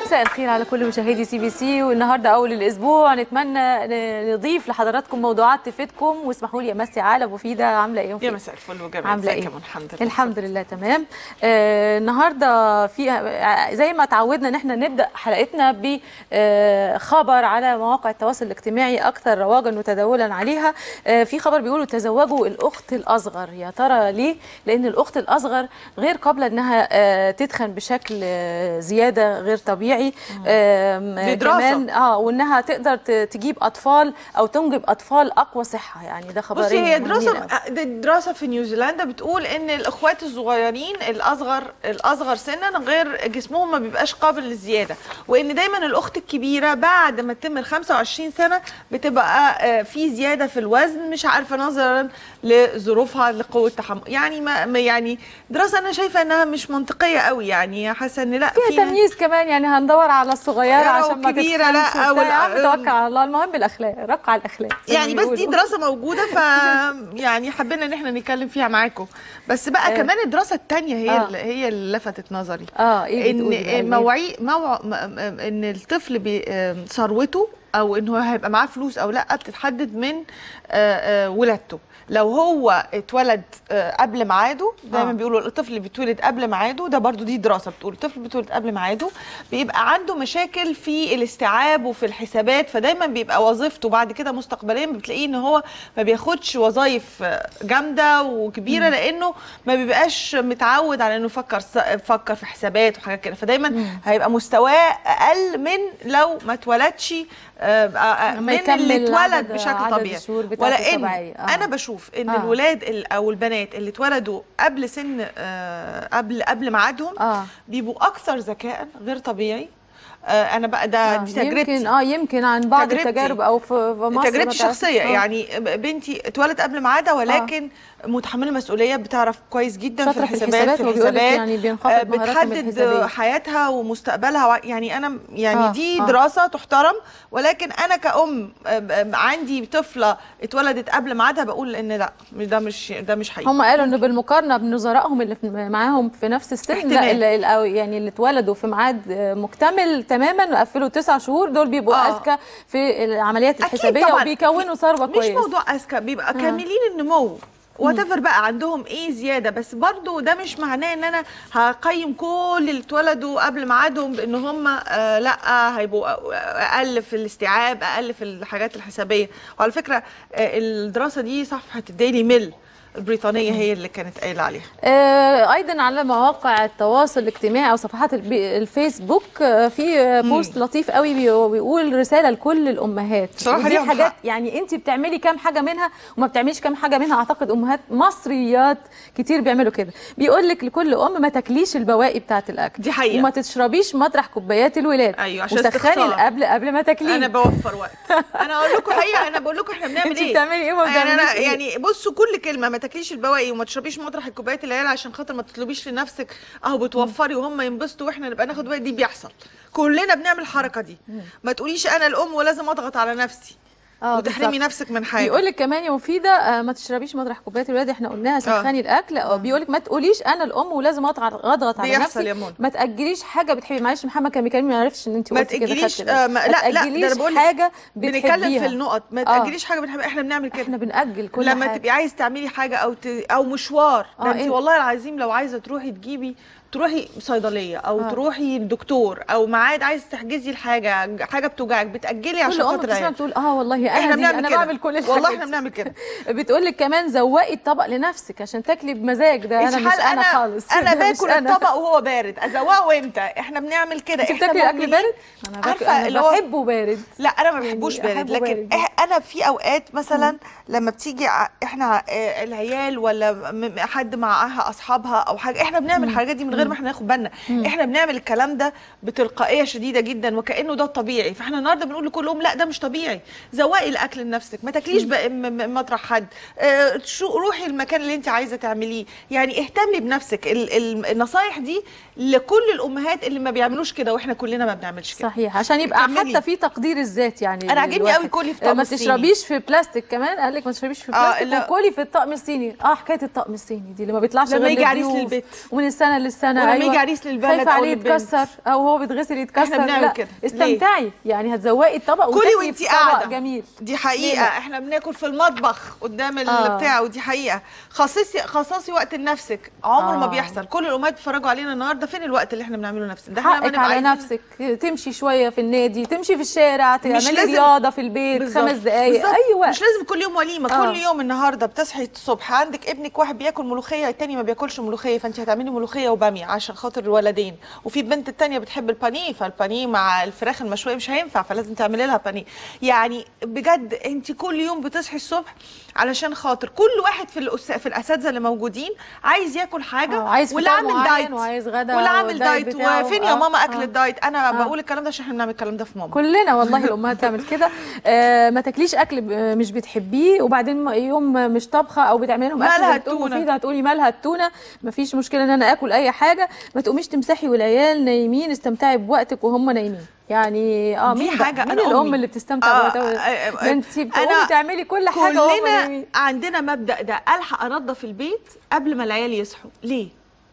مساء الخير على كل مشاهدي سي بي سي والنهارده اول الاسبوع نتمنى ن- نضيف لحضراتكم موضوعات تفيدكم واسمحوا لي امسي على مفيده عامله ايه يا وفيدة؟ مساء الفل وجمال عامله ازيك ايه يا منى؟ الحمد لله الحمد لله تمام آه النهارده في آه، زي ما تعودنا ان احنا نبدا حلقتنا بخبر على مواقع التواصل الاجتماعي اكثر رواجا وتداولا عليها آه في خبر بيقولوا تزوجوا الاخت الاصغر يا ترى ليه لان الاخت الاصغر غير قابله انها آه تتخن بشكل آه زياده غير طبيعي آم، دي دراسة. كمان اه وانها تقدر ت- تجيب اطفال او تنجب اطفال اقوى صحه يعني ده خبرين بصي هي مهمين دراسه أوي. دي دراسه في نيوزيلندا بتقول ان الاخوات الصغيرين الاصغر الاصغر سنا غير جسمهم ما بيبقاش قابل للزياده وان دايما الاخت الكبيره بعد ما تتم ال 25 سنه بتبقى آه، في زياده في الوزن مش عارفه نظرا لظروفها لقوه تحمل يعني ما ما- يعني دراسه انا شايفه انها مش منطقيه قوي يعني حاسه ان لا فيها تمييز كمان يعني هندور على الصغيره لا، عشان ما والكبيرة تتخنش لا، وبتاع. وال- يا عم توكل على الله المهم الاخلاق رق على الاخلاق زي ما يعني بس دي بيقولوا. دراسه موجوده ف يعني حبينا ان احنا نتكلم فيها معاكم بس بقى آه. كمان الدراسه الثانيه هي آه. اللي هي اللي لفتت نظري اه ايه بتقولي بقى؟ ان موعي موع م- م- ان الطفل بي- آم، ثروته او ان هو هيبقى معاه فلوس او لا بتتحدد من آه، آه، ولادته لو هو اتولد آه، قبل ميعاده دايما آه. بيقولوا الطفل اللي بيتولد قبل ميعاده ده برضو دي دراسه بتقول الطفل اللي بيتولد قبل ميعاده بيبقى عنده مشاكل في الاستيعاب وفي الحسابات فدايما بيبقى وظيفته بعد كده مستقبليا بتلاقيه ان هو ما بياخدش وظايف آه، جامده وكبيره لانه ما بيبقاش متعود على انه يفكر س- يفكر في حسابات وحاجات كده فدايما هيبقى مستواه اقل من لو ما اتولدش آه، آه، لما من يكمل اللي اتولد عدد- بشكل عدد طبيعي الشهور بتاعته ولان الطبيعية. آه. انا بشوف ان آه. آه. الولاد ال- او البنات اللي اتولدوا قبل سن آه، قبل قبل ميعادهم اه بيبقوا اكثر ذكاء غير طبيعي آه، انا بقى ده آه، دي تجربتي يمكن اه يمكن عن بعض تجربتي. التجارب او في في مصر ما تجربتي تعرفش. الشخصيه آه. يعني بنتي اتولدت قبل ميعادها ولكن متحمله مسؤوليه بتعرف كويس جدا شاطرة في في الحسابات الحسابات في وبيقول لك الحسابات يعني بينخفض آه، مهاراتهم بتحدد الحسابية. حياتها ومستقبلها وع- يعني انا يعني آه، آه دي آه. آه دراسه تحترم ولكن انا كأم آه، آه، عندي طفله اتولدت قبل ميعادها بقول ان لا ده مش ده مش حقيقي هم قالوا انه بالمقارنه بنظرائهم اللي في- معاهم في نفس السن لا احتمال. اللي اللي- أو يعني اللي اتولدوا في ميعاد آه، مكتمل تماما وقفلوا تسع شهور دول بيبقوا آه. اذكى في العمليات أكيد الحسابيه طبعاً. وبيكونوا ثروه مش كويس موضوع اذكى بيبقى كاملين النمو وات بقى عندهم ايه زياده بس برضو ده مش معناه ان انا هقيم كل اللي اتولدوا قبل ميعادهم بان هم آه لا هيبقوا اقل في الاستيعاب اقل في الحاجات الحسابيه وعلى فكره آه الدراسه دي صفحه الديلي ميل البريطانيه هي اللي كانت قايله عليها آه، ايضا على مواقع التواصل الاجتماعي او صفحات الب- الفيسبوك آه، في آه، بوست لطيف قوي بي- بيقول رساله لكل الامهات بصراحة ودي ليهم حاجات حق. يعني انت بتعملي كام حاجه منها وما بتعمليش كام حاجه منها اعتقد امهات مصريات كتير بيعملوا كده بيقول لك لكل ام ما تاكليش البواقي بتاعه الاكل دي حقيقة. وما تشربيش مطرح كوبايات الولاد أيوة، عشان وسخني استخسار. القبل قبل ما تاكليه انا بوفر وقت انا اقول لكم حقيقه انا بقول لكم احنا بنعمل انت ايه بتعملي ايه وما يعني انا بتعمليش إيه؟ يعني بصوا كل كلمه ما تاكليش البواقي وما تشربيش مطرح الكوبايات العيال عشان خاطر ما تطلبيش لنفسك اهو بتوفري وهم ينبسطوا واحنا نبقى ناخد بالي دي بيحصل كلنا بنعمل الحركه دي ما تقوليش انا الام ولازم اضغط على نفسي آه، وتحرمي بالظبط. نفسك من حاجه بيقول لك كمان يا مفيده آه، ما تشربيش مطرح كوبايات الولاد احنا قلناها سخني الاكل آه. بيقول لك ما تقوليش انا الام ولازم أضغط- اضغط على بيحصل نفسي يا منى. ما تاجليش حاجه بتحبي معلش محمد كان بيكلمني ما عرفش ان انت ما قلتي كده تاجليش خدت بالي. آه ما لا لا ده تاجليش انا بقول لك حاجه بنتكلم بتحبيها في النقط ما آه. تاجليش حاجه بنحب احنا بنعمل كده احنا بنأجل كل لما حاجه تبقي عايز تعملي حاجه او ت... او مشوار آه، ده انت إيه؟ والله العظيم لو عايزه تروحي تجيبي تروحي صيدليه او آه. آه. تروحي لدكتور او ميعاد عايز تحجزي الحاجه حاجه بتوجعك بتاجلي كل عشان ام خاطر بتسمع العيال بتقول اه والله انا احنا دي بنعمل انا كده بعمل كل الحاجات والله احنا بنعمل كده بتقول لك كمان زوقي الطبق لنفسك عشان تاكلي بمزاج ده انا انت مش حال انا خالص انا ده مش باكل أنا. الطبق وهو بارد ازوقه امتى احنا بنعمل كده انت احنا بتاكلي اكل مهملين. بارد انا باكل عارفه انا اللي هو بحبه بارد لا انا ما يعني بحبوش بارد أحبه لكن بارد. إح- انا في اوقات مثلا لما بتيجي ع- احنا آه، العيال ولا م- م- حد معاها اصحابها او حاجه احنا بنعمل الحاجات دي من غير ما احنا ناخد بالنا احنا بنعمل الكلام ده بتلقائيه شديده جدا وكانه ده الطبيعي فاحنا النهارده بنقول لكل ام لا ده مش طبيعي زوقي الاكل لنفسك ما تاكليش بقى م- م- مطرح حد آه، شو روحي المكان اللي انت عايزه تعمليه يعني اهتمي بنفسك ال- ال- النصايح دي لكل الامهات اللي ما بيعملوش كده واحنا كلنا ما بنعملش كده صحيح عشان يبقى كملي. حتى في تقدير الذات يعني أنا عاجبني للواحد. قوي كلي في آه، طقم ما الصيني. تشربيش في بلاستيك كمان قال لك ما تشربيش في آه، بلاستيك لا. وكلي في الطقم الصيني اه حكايه الطقم الصيني دي اللي ما بيطلعش لما غير يجي عريس للضيوف للبيت. ومن السنه للسنه سنه ولما أيوة. يجي عريس للبلد خايفه أو عليه للبنت. يتكسر او هو بيتغسل يتكسر بنعمل لا كده. ليه؟ استمتعي يعني هتزوقي الطبق كلي وتاكلي وانتي في طبق قاعده جميل دي ليه حقيقه لا؟ احنا بناكل في المطبخ قدام آه. البتاع ودي حقيقه خصصي خصصي وقت لنفسك عمره ما آه. بيحصل كل الامهات بيتفرجوا علينا النهارده فين الوقت اللي احنا بنعمله لنفسنا ده احنا لما حقك نبقى على عايزين- نفسك تمشي شويه في النادي تمشي في الشارع تعملي لازم- رياضه في البيت بالظبط. خمس دقائق بالظبط. اي وقت مش لازم كل يوم وليمه آه. كل يوم النهارده بتصحي الصبح عندك ابنك واحد بياكل ملوخيه التاني ما بياكلش ملوخيه فانت هتعملي ملوخيه وباميه عشان خاطر الولدين وفي البنت التانيه بتحب البانيه فالبانيه مع الفراخ المشويه مش هينفع فلازم تعملي لها بانيه يعني بجد انت كل يوم بتصحي الصبح علشان خاطر كل واحد في الأس... في الاساتذه اللي موجودين عايز ياكل حاجه آه، عايز واللي فطار عامل معين دايت وعايز غدا واللي عامل والدايت دايت بتاعه. وفين يا آه، ماما اكل آه. الدايت انا آه. بقول الكلام ده عشان احنا بنعمل الكلام ده في ماما كلنا والله الامهات تعمل كده آه ما تاكليش اكل ب- آه، مش بتحبيه وبعدين يوم مش طابخه او بتعملي لهم مالها اكل بتقول التونة؟ مفيد هتقولي مالها التونه مفيش مشكله ان انا اكل اي حاجه ما تقوميش تمسحي والعيال نايمين استمتعي بوقتك وهم نايمين يعني اه دي مين بقى؟ حاجة مين أنا الام أمي. اللي بتستمتع آه، بوقتها آه، آه، ده انت بتقومي أنا تعملي كل حاجه وهم كلنا نايمين عندنا مبدا ده الحق انظف البيت قبل ما العيال يصحوا ليه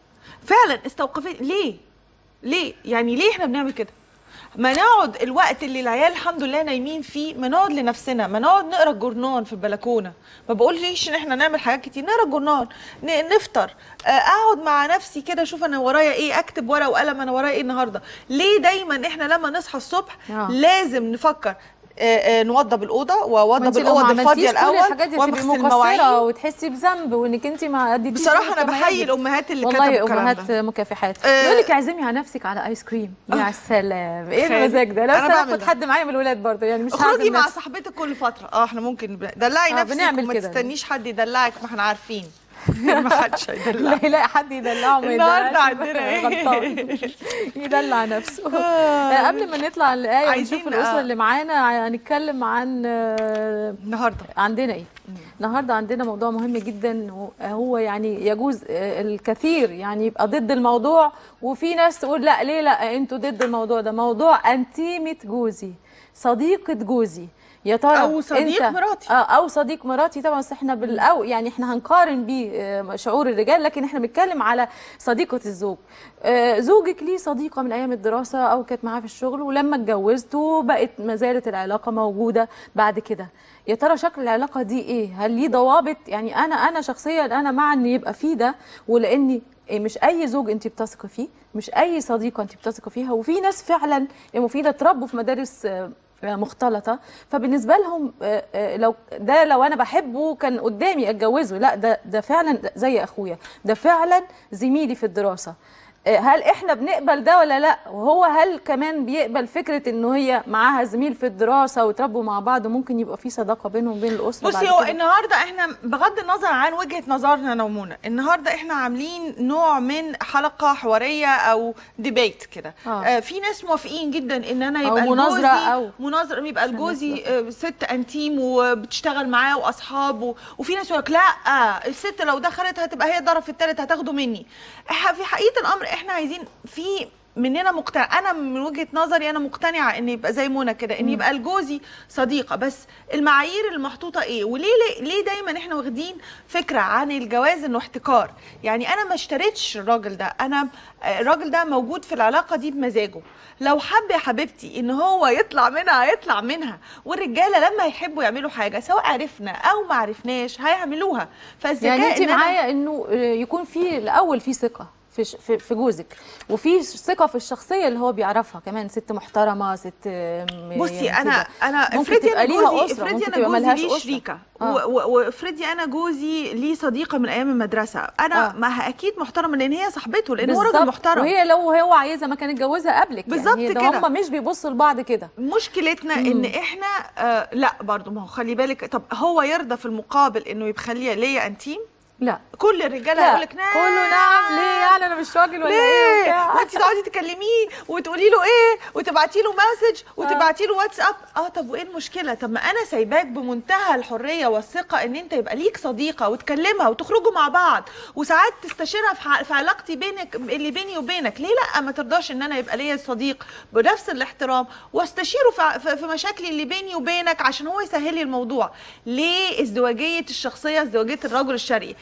فعلا استوقفت ليه ليه يعني ليه احنا بنعمل كده ما نقعد الوقت اللي العيال الحمد لله نايمين فيه ما نقعد لنفسنا ما نقعد نقرا الجورنال في البلكونه ما بقولش ان احنا نعمل حاجات كتير نقرا الجورنال ن- نفطر آه، اقعد مع نفسي كده اشوف انا ورايا ايه اكتب ورقه وقلم انا ورايا ايه النهارده ليه دايما احنا لما نصحى الصبح آه. لازم نفكر آه، آه، نوضب الاوضه ما واوضب انت لو ما الاوض الفاضيه عملتيش كل الاول الحاجات دي هتبقي وامغسل مقصره المواعين وتحسي بذنب وانك انت ما اديتيش بصراحه انا كما بحيي يجب. الامهات اللي والله كتبوا الكلام امهات ده مكافحات آه. يقول لك اعزمي على نفسك على ايس كريم يا سلام ايه خير. المزاج ده أنا لا بس بعمل اخد ده. حد معايا من الولاد برضه يعني مش اخرجي هعزم مع نفسي. صاحبتك كل فتره اه احنا ممكن ب- دلعي آه، نفسك بنعمل وما كده. تستنيش حد يدلعك ما احنا عارفين ما حدش هيدلعك لا يلاقي حد يدلعه ما النهارده يدلعش عندنا إيه؟ غلطان يدلع نفسه آه، قبل ما نطلع الآية عايزين، ونشوف الأسرة آه. اللي معانا هنتكلم عن آه، النهارده عندنا ايه النهارده عندنا موضوع مهم جدا هو يعني يجوز آه، الكثير يعني يبقى ضد الموضوع وفي ناس تقول لا ليه لا انتوا ضد الموضوع ده موضوع انتيمة جوزي صديقة جوزي يا ترى أو صديق انت مراتي. اه او صديق مراتي طبعا بس احنا بالاو يعني احنا هنقارن بيه آه، شعور الرجال لكن احنا بنتكلم على صديقه الزوج آه، زوجك ليه صديقه من ايام الدراسه او كانت معاه في الشغل ولما اتجوزتوا بقت ما زالت العلاقه موجوده بعد كده يا ترى شكل العلاقه دي ايه هل ليه ضوابط يعني انا انا شخصيا انا مع ان يبقى فيه ده ولاني إيه مش اي زوج انت بتثقي فيه مش اي صديقه انت بتثقي فيها وفي ناس فعلا مفيده اتربوا في مدارس آه، مختلطه فبالنسبه لهم آه، آه، لو ده لو انا بحبه كان قدامي اتجوزه لا ده ده فعلا زي اخويا ده فعلا زميلي في الدراسه آه، هل احنا بنقبل ده ولا لا وهو هل كمان بيقبل فكره انه هي معاها زميل في الدراسه وتربوا مع بعض وممكن يبقى في صداقه بينهم وبين الاسره بصي بعد هو كده؟ النهارده احنا بغض النظر عن وجهه نظرنا انا ومنى النهارده احنا عاملين نوع من حلقه حواريه او ديبيت كده آه. آه في ناس موافقين جدا ان انا أو يبقى مناظرة الجوزي أو- مناظره يبقى عشان الجوزي الناس آه ست انتيم وبتشتغل معاه واصحابه وفي ناس يقول لك لا آه الست لو دخلت هتبقى هي الطرف الثالث هتاخده مني إح- في حقيقه الامر احنا عايزين في مننا مقتنع انا من وجهه نظري انا مقتنعه ان يبقى زي منى كده ان يبقى الجوزي صديقه بس المعايير المحطوطه ايه وليه ليه, ليه دايما احنا واخدين فكره عن الجواز انه احتكار يعني انا ما اشتريتش الراجل ده انا آه، الراجل ده موجود في العلاقه دي بمزاجه لو حب يا حبيبتي ان هو يطلع منها هيطلع منها والرجاله لما يحبوا يعملوا حاجه سواء عرفنا او ما عرفناش هيعملوها فالذكاء يعني انت إن أنا- معايا انه يكون في الاول في ثقه في ش- في في جوزك وفي ثقه في الشخصيه اللي هو بيعرفها كمان ست محترمه ست م- بصي يعني انا كده. انا ممكن افرضي تبقى انا ليها جوزي أسرة، افرضي ممكن انا تبقى جوزي ملهاش ليه أسرة. شريكه آه. و- و- وافرضي انا جوزي ليه صديقه من ايام المدرسه انا آه. ما اكيد محترمه لان هي صاحبته لان هو بالظبط. راجل محترم وهي لو هو عايزها ما كان اتجوزها قبلك بالظبط يعني ده كده. هم مش بيبصوا لبعض كده مشكلتنا ان احنا آه لا برضو ما هو خلي بالك طب هو يرضى في المقابل انه يبخليها ليا انتيم لا كل الرجاله لا هيقول لك نعم كله نعم ليه يعني انا مش راجل ولا ايه ليه؟ وبتاع. وانت تقعدي تكلميه وتقولي له ايه وتبعتي له مسج وتبعتي له واتساب اه طب وايه المشكله طب ما انا سايباك بمنتهى الحريه والثقه ان انت يبقى ليك صديقه وتكلمها وتخرجوا مع بعض وساعات تستشيرها في ع- في علاقتي بينك اللي بيني وبينك ليه لا ما ترضاش ان انا يبقى ليا صديق بنفس الاحترام واستشيره في ع- في في مشاكلي اللي بيني وبينك عشان هو يسهل لي الموضوع ليه ازدواجيه الشخصيه ازدواجيه الرجل الشرقي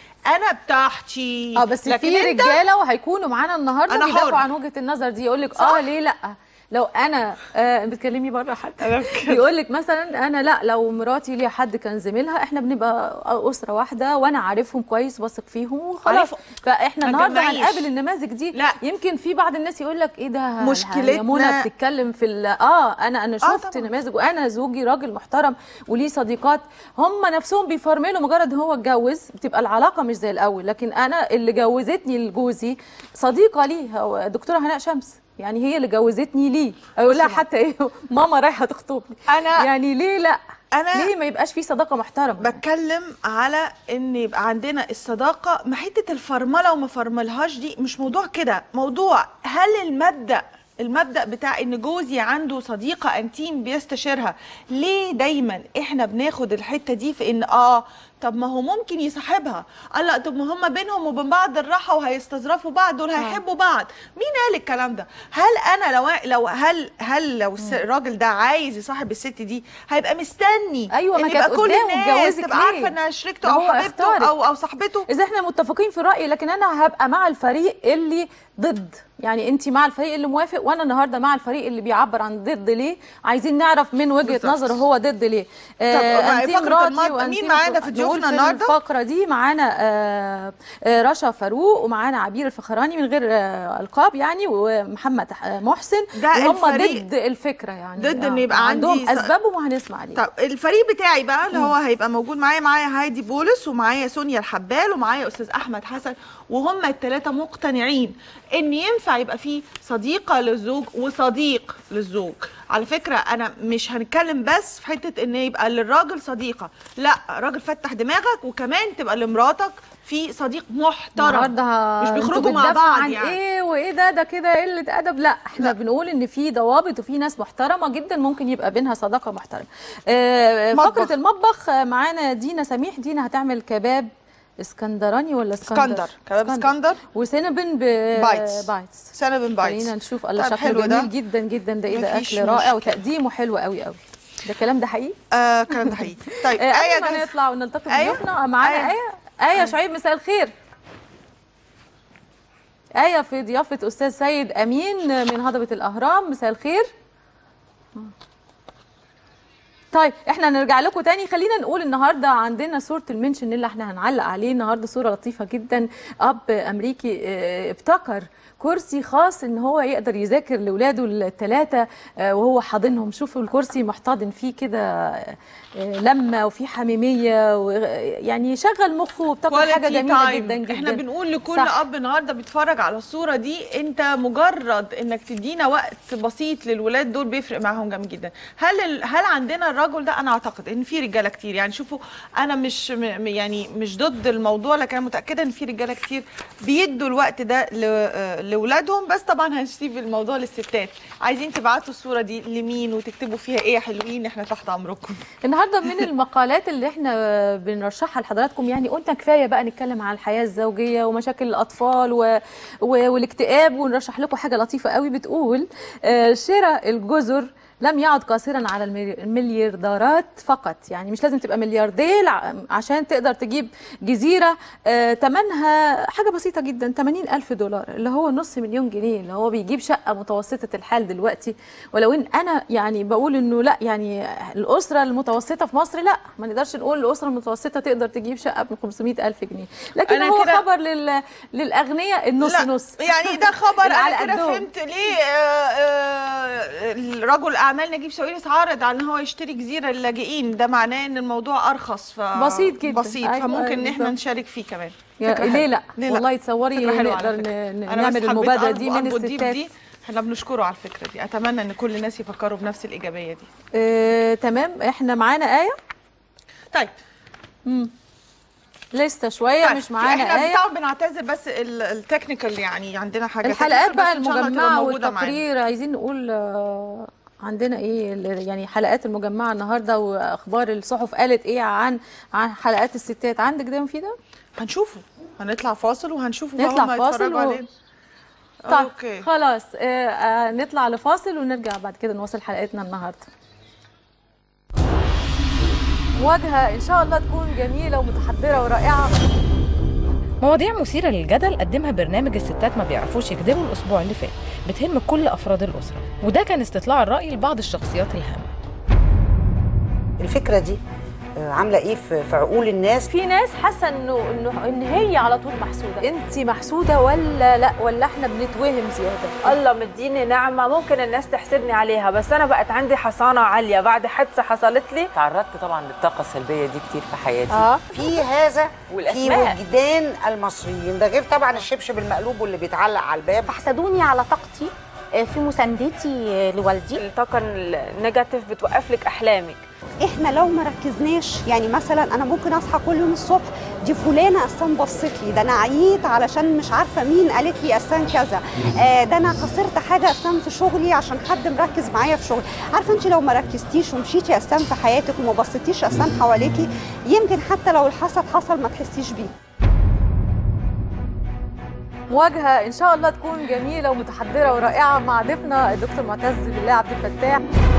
انا بتاعتي اه بس لكن في انت رجاله وهيكونوا معانا النهارده أنا بيدافعوا حرة. عن وجهه النظر دي يقول لك صح. اه ليه لا لو انا آه بتكلمي بره أنا حتى بتكلم. يقول لك مثلا انا لا لو مراتي ليها حد كان زميلها احنا بنبقى اسره واحده وانا عارفهم كويس واثق فيهم وخلاص عارف- فاحنا ما النهارده تجمعيش. هنقابل النماذج دي لا. يمكن في بعض الناس يقول لك ايه ده يا مشكلتنا- منى بتتكلم في ال- اه انا انا آه شفت طبعاً. نماذج وانا زوجي راجل محترم وليه صديقات هم نفسهم بيفرملوا مجرد هو اتجوز بتبقى العلاقه مش زي الاول لكن انا اللي جوزتني لجوزي صديقه ليه هو دكتوره هناء شمس يعني هي اللي جوزتني ليه اقول لها بصي حتى ايه ماما رايحه تخطبني أنا- يعني ليه لا أنا- ليه ما يبقاش في صداقه محترمه بتكلم على ان يبقى عندنا الصداقه ما حته الفرمله وما فرملهاش دي مش موضوع كده موضوع هل المبدا المبدا بتاع ان جوزي عنده صديقه انتيم بيستشيرها ليه دايما احنا بناخد الحته دي في ان اه طب ما هو ممكن يصاحبها قال لا طب ما هم بينهم وبين بعض الراحه وهيستظرفوا بعض دول هيحبوا بعض مين قال الكلام ده هل انا لو لو هل هل لو الس- الراجل ده عايز يصاحب الست دي هيبقى مستني أيوة، ما إن كانت يبقى كل قدامه الناس اتجوزك تبقى ليه؟ عارفه انها شريكته ده او هو حبيبته اختارك. او او صاحبته اذا احنا متفقين في الراي لكن انا هبقى مع الفريق اللي ضد يعني انت مع الفريق اللي موافق وانا النهارده مع الفريق اللي بيعبر عن ضد ليه عايزين نعرف من وجهه بالظبط. نظره هو ضد ليه مع أنتي فقرة مراتي المط- وأنتي مين معانا في نقول ضيوفنا النهاردة؟ الفقره دي معانا آه، آه، رشا فاروق ومعانا عبير الفخراني من غير آه، القاب يعني ومحمد آه، محسن ده وهم الفريق ضد الفكره يعني ضد إن يبقى عندهم عندي س- اسبابهم وهنسمع عليه طب الفريق بتاعي بقى اللي هو هيبقى موجود معايا معايا هايدي بولس ومعايا سونيا الحبال ومعايا استاذ احمد حسن وهم الثلاثه مقتنعين ان ينفع يبقى في صديقه للزوج وصديق للزوج على فكره انا مش هنتكلم بس في حته ان يبقى للراجل صديقه لا راجل فتح دماغك وكمان تبقى لمراتك في صديق محترم النهارده مش انتوا بيخرجوا مع بتدافعوا بعض عن يعني ايه وايه ده ده كده قله ادب لا احنا لا. بنقول ان في ضوابط وفي ناس محترمه جدا ممكن يبقى بينها صداقه محترمه آه مطبخ. فقره المطبخ آه، معانا دينا سميح دينا هتعمل كباب اسكندراني ولا اسكندر اسكندر كباب اسكندر وسينابن ب بايتس. بايتس سينابن بايتس خلينا نشوف الله طيب شكله حلو جميل ده. جدا جدا ده ايه ده مفيش اكل رائع مشكلة. وتقديمه حلو قوي قوي ده الكلام ده حقيقي آه الكلام ده حقيقي طيب آه، آية قبل ما جاهزة؟ نطلع ونلتقي آية؟ بضيوفنا معانا آية. آية آية شعيب مساء الخير آية في ضيافة أستاذ سيد أمين من هضبة الأهرام مساء الخير طيب احنا نرجع لكم تاني خلينا نقول النهارده عندنا صوره المنشن اللي احنا هنعلق عليه النهارده صوره لطيفه جدا اب امريكي اه، ابتكر كرسي خاص ان هو يقدر يذاكر لاولاده الثلاثه وهو حاضنهم شوفوا الكرسي محتضن فيه كده اه، لمه وفي حميميه و- يعني يشغل مخه وابتكر حاجه Quality جميله time. جدا جدا احنا بنقول لكل صح. اب النهارده بيتفرج على الصوره دي انت مجرد انك تدينا وقت بسيط للولاد دول بيفرق معاهم جامد جدا هل ال- هل عندنا الرجل ده انا اعتقد ان في رجاله كتير يعني شوفوا انا مش م- يعني مش ضد الموضوع لكن انا متاكده ان في رجاله كتير بيدوا الوقت ده ل- آه، لاولادهم بس طبعا هنسيب الموضوع للستات عايزين تبعتوا الصوره دي لمين وتكتبوا فيها ايه يا حلوين احنا تحت امركم النهارده من المقالات اللي احنا بنرشحها لحضراتكم يعني قلنا كفايه بقى نتكلم عن الحياه الزوجيه ومشاكل الاطفال و... و... والاكتئاب ونرشح لكم حاجه لطيفه قوي بتقول آه، شراء الجزر لم يعد قاصرا على الملي- المليارديرات فقط يعني مش لازم تبقى ملياردير ع- عشان تقدر تجيب جزيرة آه، تمنها حاجة بسيطة جدا 80 ألف دولار اللي هو نص مليون جنيه اللي هو بيجيب شقة متوسطة الحال دلوقتي ولو إن أنا يعني بقول إنه لا يعني الأسرة المتوسطة في مصر لا ما نقدرش نقول الأسرة المتوسطة تقدر تجيب شقة ب 500 ألف جنيه لكن أنا هو كده- خبر لل... للأغنياء النص لا نص يعني ده خبر اللي على انا كده قدهم. فهمت ليه آه، آه، الرجل اعمال نجيب ساويرس عارض على ان هو يشتري جزيره للاجئين ده معناه ان الموضوع ارخص ف بسيط جدا. بسيط أيوة، فممكن ان احنا بالظبط. نشارك فيه كمان يا فكرة ليه حلوة. لا ليه والله تصوري فكرة حلوة على نقدر فكرة. ن- أنا بس نعمل حبيت المبادرة أربو- دي من أربط دي الستات بدي. احنا بنشكره على الفكره دي اتمنى ان كل الناس يفكروا بنفس الايجابيه دي آه، تمام احنا معانا آية طيب لسه شوية طيب، مش معانا احنا آية بتاع بنعتذر بس ال- التكنيكال يعني عندنا حاجه الحلقات technical، بقى بس إن شاء الله تبقى المجمعة موجودة معانا. والتقرير عايزين نقول آه، عندنا ايه ال- يعني حلقات المجمعة النهاردة واخبار الصحف قالت ايه عن عن حلقات الستات عندك ده مفيدة؟ هنشوفه هنطلع فاصل وهنشوفه نطلع فهم فاصل يتفرجوا و- علينا. طيب اوكي خلاص آه، آه، نطلع لفاصل ونرجع بعد كده نواصل حلقتنا النهارده مواجهة إن شاء الله تكون جميلة ومتحضرة ورائعة مواضيع مثيرة للجدل قدمها برنامج الستات ما بيعرفوش يكذبوا الأسبوع اللي فات بتهم كل أفراد الأسرة وده كان استطلاع الرأي لبعض الشخصيات الهامة الفكره دي آه، عامله ايه في في عقول الناس في ناس حاسه انه انه ان هي على طول محسوده انت محسوده ولا لا ولا احنا بنتوهم زياده الله مديني نعمة ممكن الناس تحسدني عليها بس أنا بقت عندي حصانة عالية بعد حادثة حصلت لي تعرضت طبعا للطاقة السلبية دي كتير في حياتي اه في هذا في والأسماء. وجدان المصريين ده غير طبعا الشبشب المقلوب واللي بيتعلق على الباب فحسدوني على طاقتي آه، في مساندتي آه، لوالدي الطاقة النيجاتيف بتوقف لك أحلامك احنا لو ما ركزناش يعني مثلا انا ممكن اصحى كل يوم الصبح دي فلانه اصلا بصت لي ده انا عييت علشان مش عارفه مين قالت لي اصلا كذا آه ده انا خسرت حاجه اصلا في شغلي عشان حد مركز معايا في شغلي عارفه انت لو ما ركزتيش ومشيتي اصلا في حياتك وما بصيتيش اصلا حواليكي يمكن حتى لو الحسد حصل ما تحسيش بيه مواجهه ان شاء الله تكون جميله ومتحضره ورائعه مع ضيفنا الدكتور معتز بالله عبد الفتاح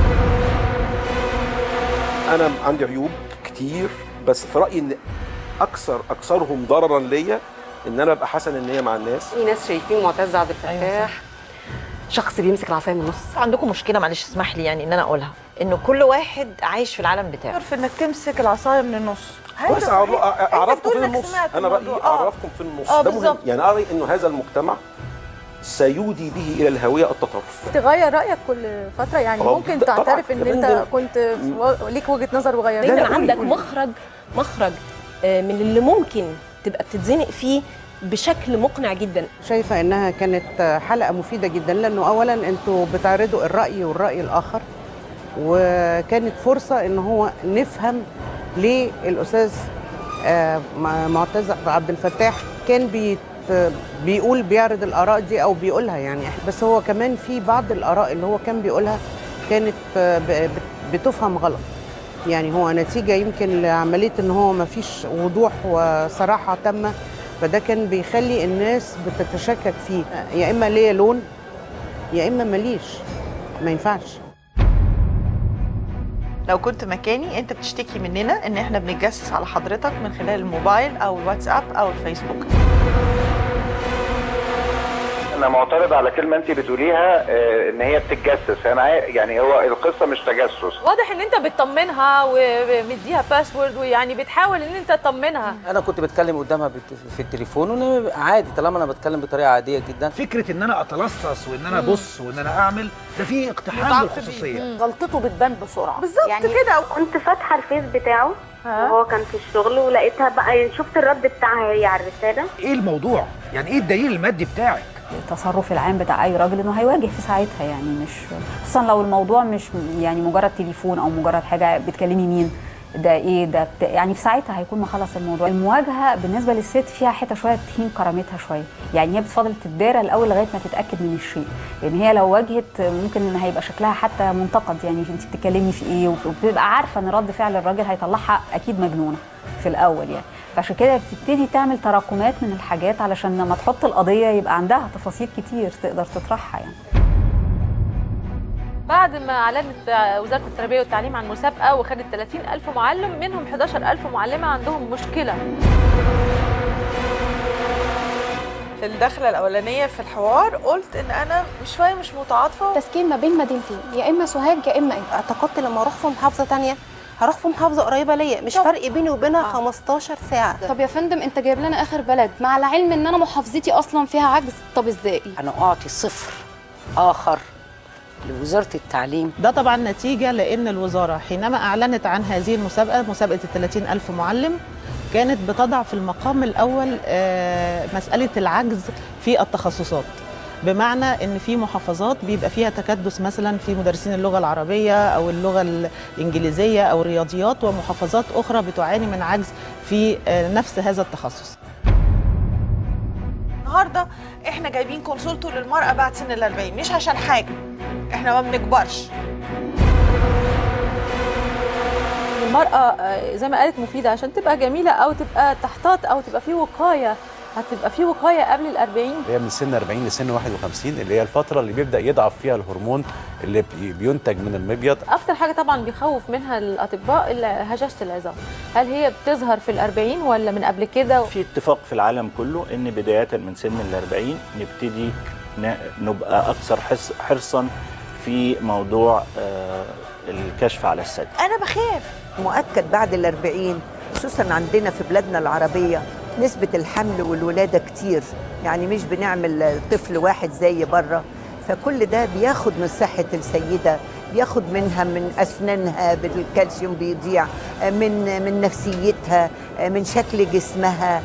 انا عندي عيوب كتير بس في رايي ان اكثر اكثرهم ضررا ليا ان انا ابقى حسن النيه مع الناس في ناس شايفين معتز عبد الفتاح شخص بيمسك العصايه من النص عندكم مشكله معلش اسمح لي يعني ان انا اقولها انه كل واحد عايش في العالم بتاعه في انك تمسك العصايه من النص بس هذا أعرف- صحيح. أنت اعرفكم بتقول في إنك النص سمعت انا رايي الموضوع. آه. اعرفكم في النص آه، ده مهم بالظبط. يعني ارى انه هذا المجتمع سيودي به الى الهويه التطرف تغير رايك كل فتره يعني طبعاً. ممكن طبعاً. تعترف ان يا انت فندم. كنت في و- ليك وجهه نظر وغيرتها لا، دايما قولي- عندك قولي. مخرج مخرج آه، من اللي ممكن تبقى بتتزنق فيه بشكل مقنع جدا شايفة إنها كانت حلقة مفيدة جدا لأنه أولا أنتوا بتعرضوا الرأي والرأي الآخر وكانت فرصة إن هو نفهم ليه الأستاذ آه، م- معتز عبد الفتاح كان بيت بيقول بيعرض الآراء دي أو بيقولها يعني بس هو كمان في بعض الآراء اللي هو كان بيقولها كانت آه، ب- بت- بتفهم غلط يعني هو نتيجة يمكن لعملية إن هو ما فيش وضوح وصراحة تامة فده كان بيخلي الناس بتتشكك فيه يا اما ليا لون يا اما ماليش ما ينفعش لو كنت مكاني انت بتشتكي مننا ان احنا بنتجسس على حضرتك من خلال الموبايل او الواتساب او الفيسبوك انا معترض على كلمه انت بتقوليها آه، ان هي بتتجسس انا عاي- يعني هو القصه مش تجسس واضح ان انت بتطمنها ومديها باسورد ويعني بتحاول ان انت تطمنها انا كنت بتكلم قدامها بت- في التليفون وانا عادي طالما انا بتكلم بطريقه عاديه جدا فكره ان انا اتلصص وان انا مم. ابص وان انا اعمل ده فيه اقتحام متعقب بالخصوصيه غلطته بتبان بسرعه بالظبط يعني كده كنت فاتحه الفيس بتاعه وهو كان في الشغل ولقيتها بقى يعني شفت الرد بتاعها هي على الرساله ايه الموضوع يعني ايه الدليل المادي بتاعك التصرف العام بتاع اي راجل انه هيواجه في ساعتها يعني مش خصوصا لو الموضوع مش يعني مجرد تليفون او مجرد حاجه بتكلمي مين ده ايه ده بت... يعني في ساعتها هيكون مخلص الموضوع المواجهه بالنسبه للست فيها حته شويه تهين كرامتها شويه يعني هي بتفضل تتدارى الاول لغايه ما تتاكد من الشيء لان هي لو واجهت ممكن ان هيبقى شكلها حتى منتقد يعني انت بتتكلمي في ايه وبتبقى عارفه ان رد فعل الراجل هيطلعها اكيد مجنونه في الاول يعني فعشان كده بتبتدي تعمل تراكمات من الحاجات علشان لما تحط القضيه يبقى عندها تفاصيل كتير تقدر تطرحها يعني بعد ما اعلنت وزاره التربيه والتعليم عن مسابقه وخدت 30000 معلم منهم 11000 معلمه عندهم مشكله في الدخله الاولانيه في الحوار قلت ان انا مش شويه مش متعاطفه تسكين ما بين مدينتين يا اما سوهاج يا اما ايه اعتقدت لما اروح في محافظه تانية هروح في محافظه قريبه ليا مش فرق بيني وبينها 15 ساعه طب يا فندم انت جايب لنا اخر بلد مع العلم ان انا محافظتي اصلا فيها عجز طب ازاي انا اعطي صفر اخر لوزاره التعليم ده طبعا نتيجة لأن الوزارة حينما أعلنت عن هذه المسابقة مسابقة الثلاثين ألف معلم كانت بتضع في المقام الأول آه، مسألة العجز في التخصصات بمعنى ان في محافظات بيبقى فيها تكدس مثلا في مدرسين اللغه العربيه او اللغه الانجليزيه او الرياضيات ومحافظات اخرى بتعاني من عجز في آه، نفس هذا التخصص النهارده احنا جايبين كونسولته للمراه بعد سن ال 40 مش عشان حاجه احنا ما بنكبرش المرأة آه، زي ما قالت مفيدة عشان تبقى جميلة أو تبقى تحتاط أو تبقى في وقاية هتبقى في وقايه قبل ال 40 هي من سن 40 لسن 51 اللي هي الفتره اللي بيبدا يضعف فيها الهرمون اللي بي- بينتج من المبيض اكتر حاجه طبعا بيخوف منها الاطباء ال- هشاشه العظام هل هي بتظهر في ال 40 ولا من قبل كده في اتفاق في العالم كله ان بدايه من سن ال 40 نبتدي ن- نبقى اكثر حرص حرصا في موضوع آه، الكشف على الثدي انا بخاف مؤكد بعد الأربعين خصوصا عندنا في بلادنا العربية نسبة الحمل والولادة كتير يعني مش بنعمل طفل واحد زي بره فكل ده بياخد من صحة السيدة بياخد منها من أسنانها بالكالسيوم بيضيع من من نفسيتها من شكل جسمها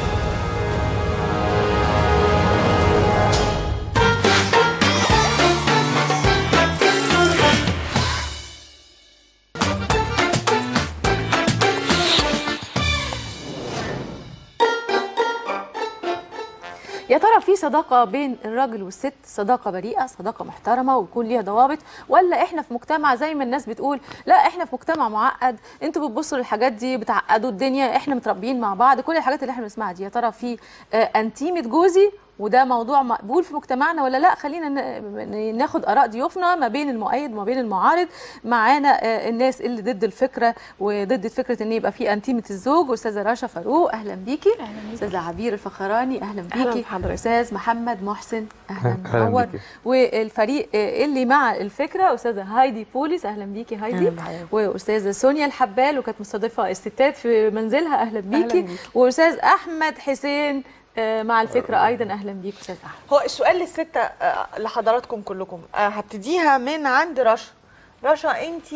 يا ترى في صداقة بين الراجل والست صداقة بريئة صداقة محترمة ويكون ليها ضوابط ولا احنا في مجتمع زي ما الناس بتقول لا احنا في مجتمع معقد انتوا بتبصوا للحاجات دي بتعقدوا الدنيا احنا متربيين مع بعض كل الحاجات اللي احنا بنسمعها دي يا ترى في آه، انتيمة جوزي وده موضوع مقبول في مجتمعنا ولا لا خلينا ن- ناخد اراء ضيوفنا ما بين المؤيد وما بين المعارض معانا آه، الناس اللي ضد الفكره وضد فكره ان يبقى في انتيمه الزوج استاذه رشا فاروق اهلا بيكي استاذه عبير الفخراني اهلا أهلاً بيكي بحضرتك. استاذ محمد محسن اهلا أهلاً منور بيكي. والفريق آه، اللي مع الفكره استاذه هايدي بوليس اهلا بيكي هايدي أهلاً بحضرتك. واستاذه سونيا الحبال وكانت مستضيفه الستات في منزلها اهلا بيكي بيكي. واستاذ احمد حسين آه، مع الفكره ايضا اهلا بيك استاذ احمد هو السؤال للستة آه، لحضراتكم كلكم آه، هبتديها من عند رشا رشا انت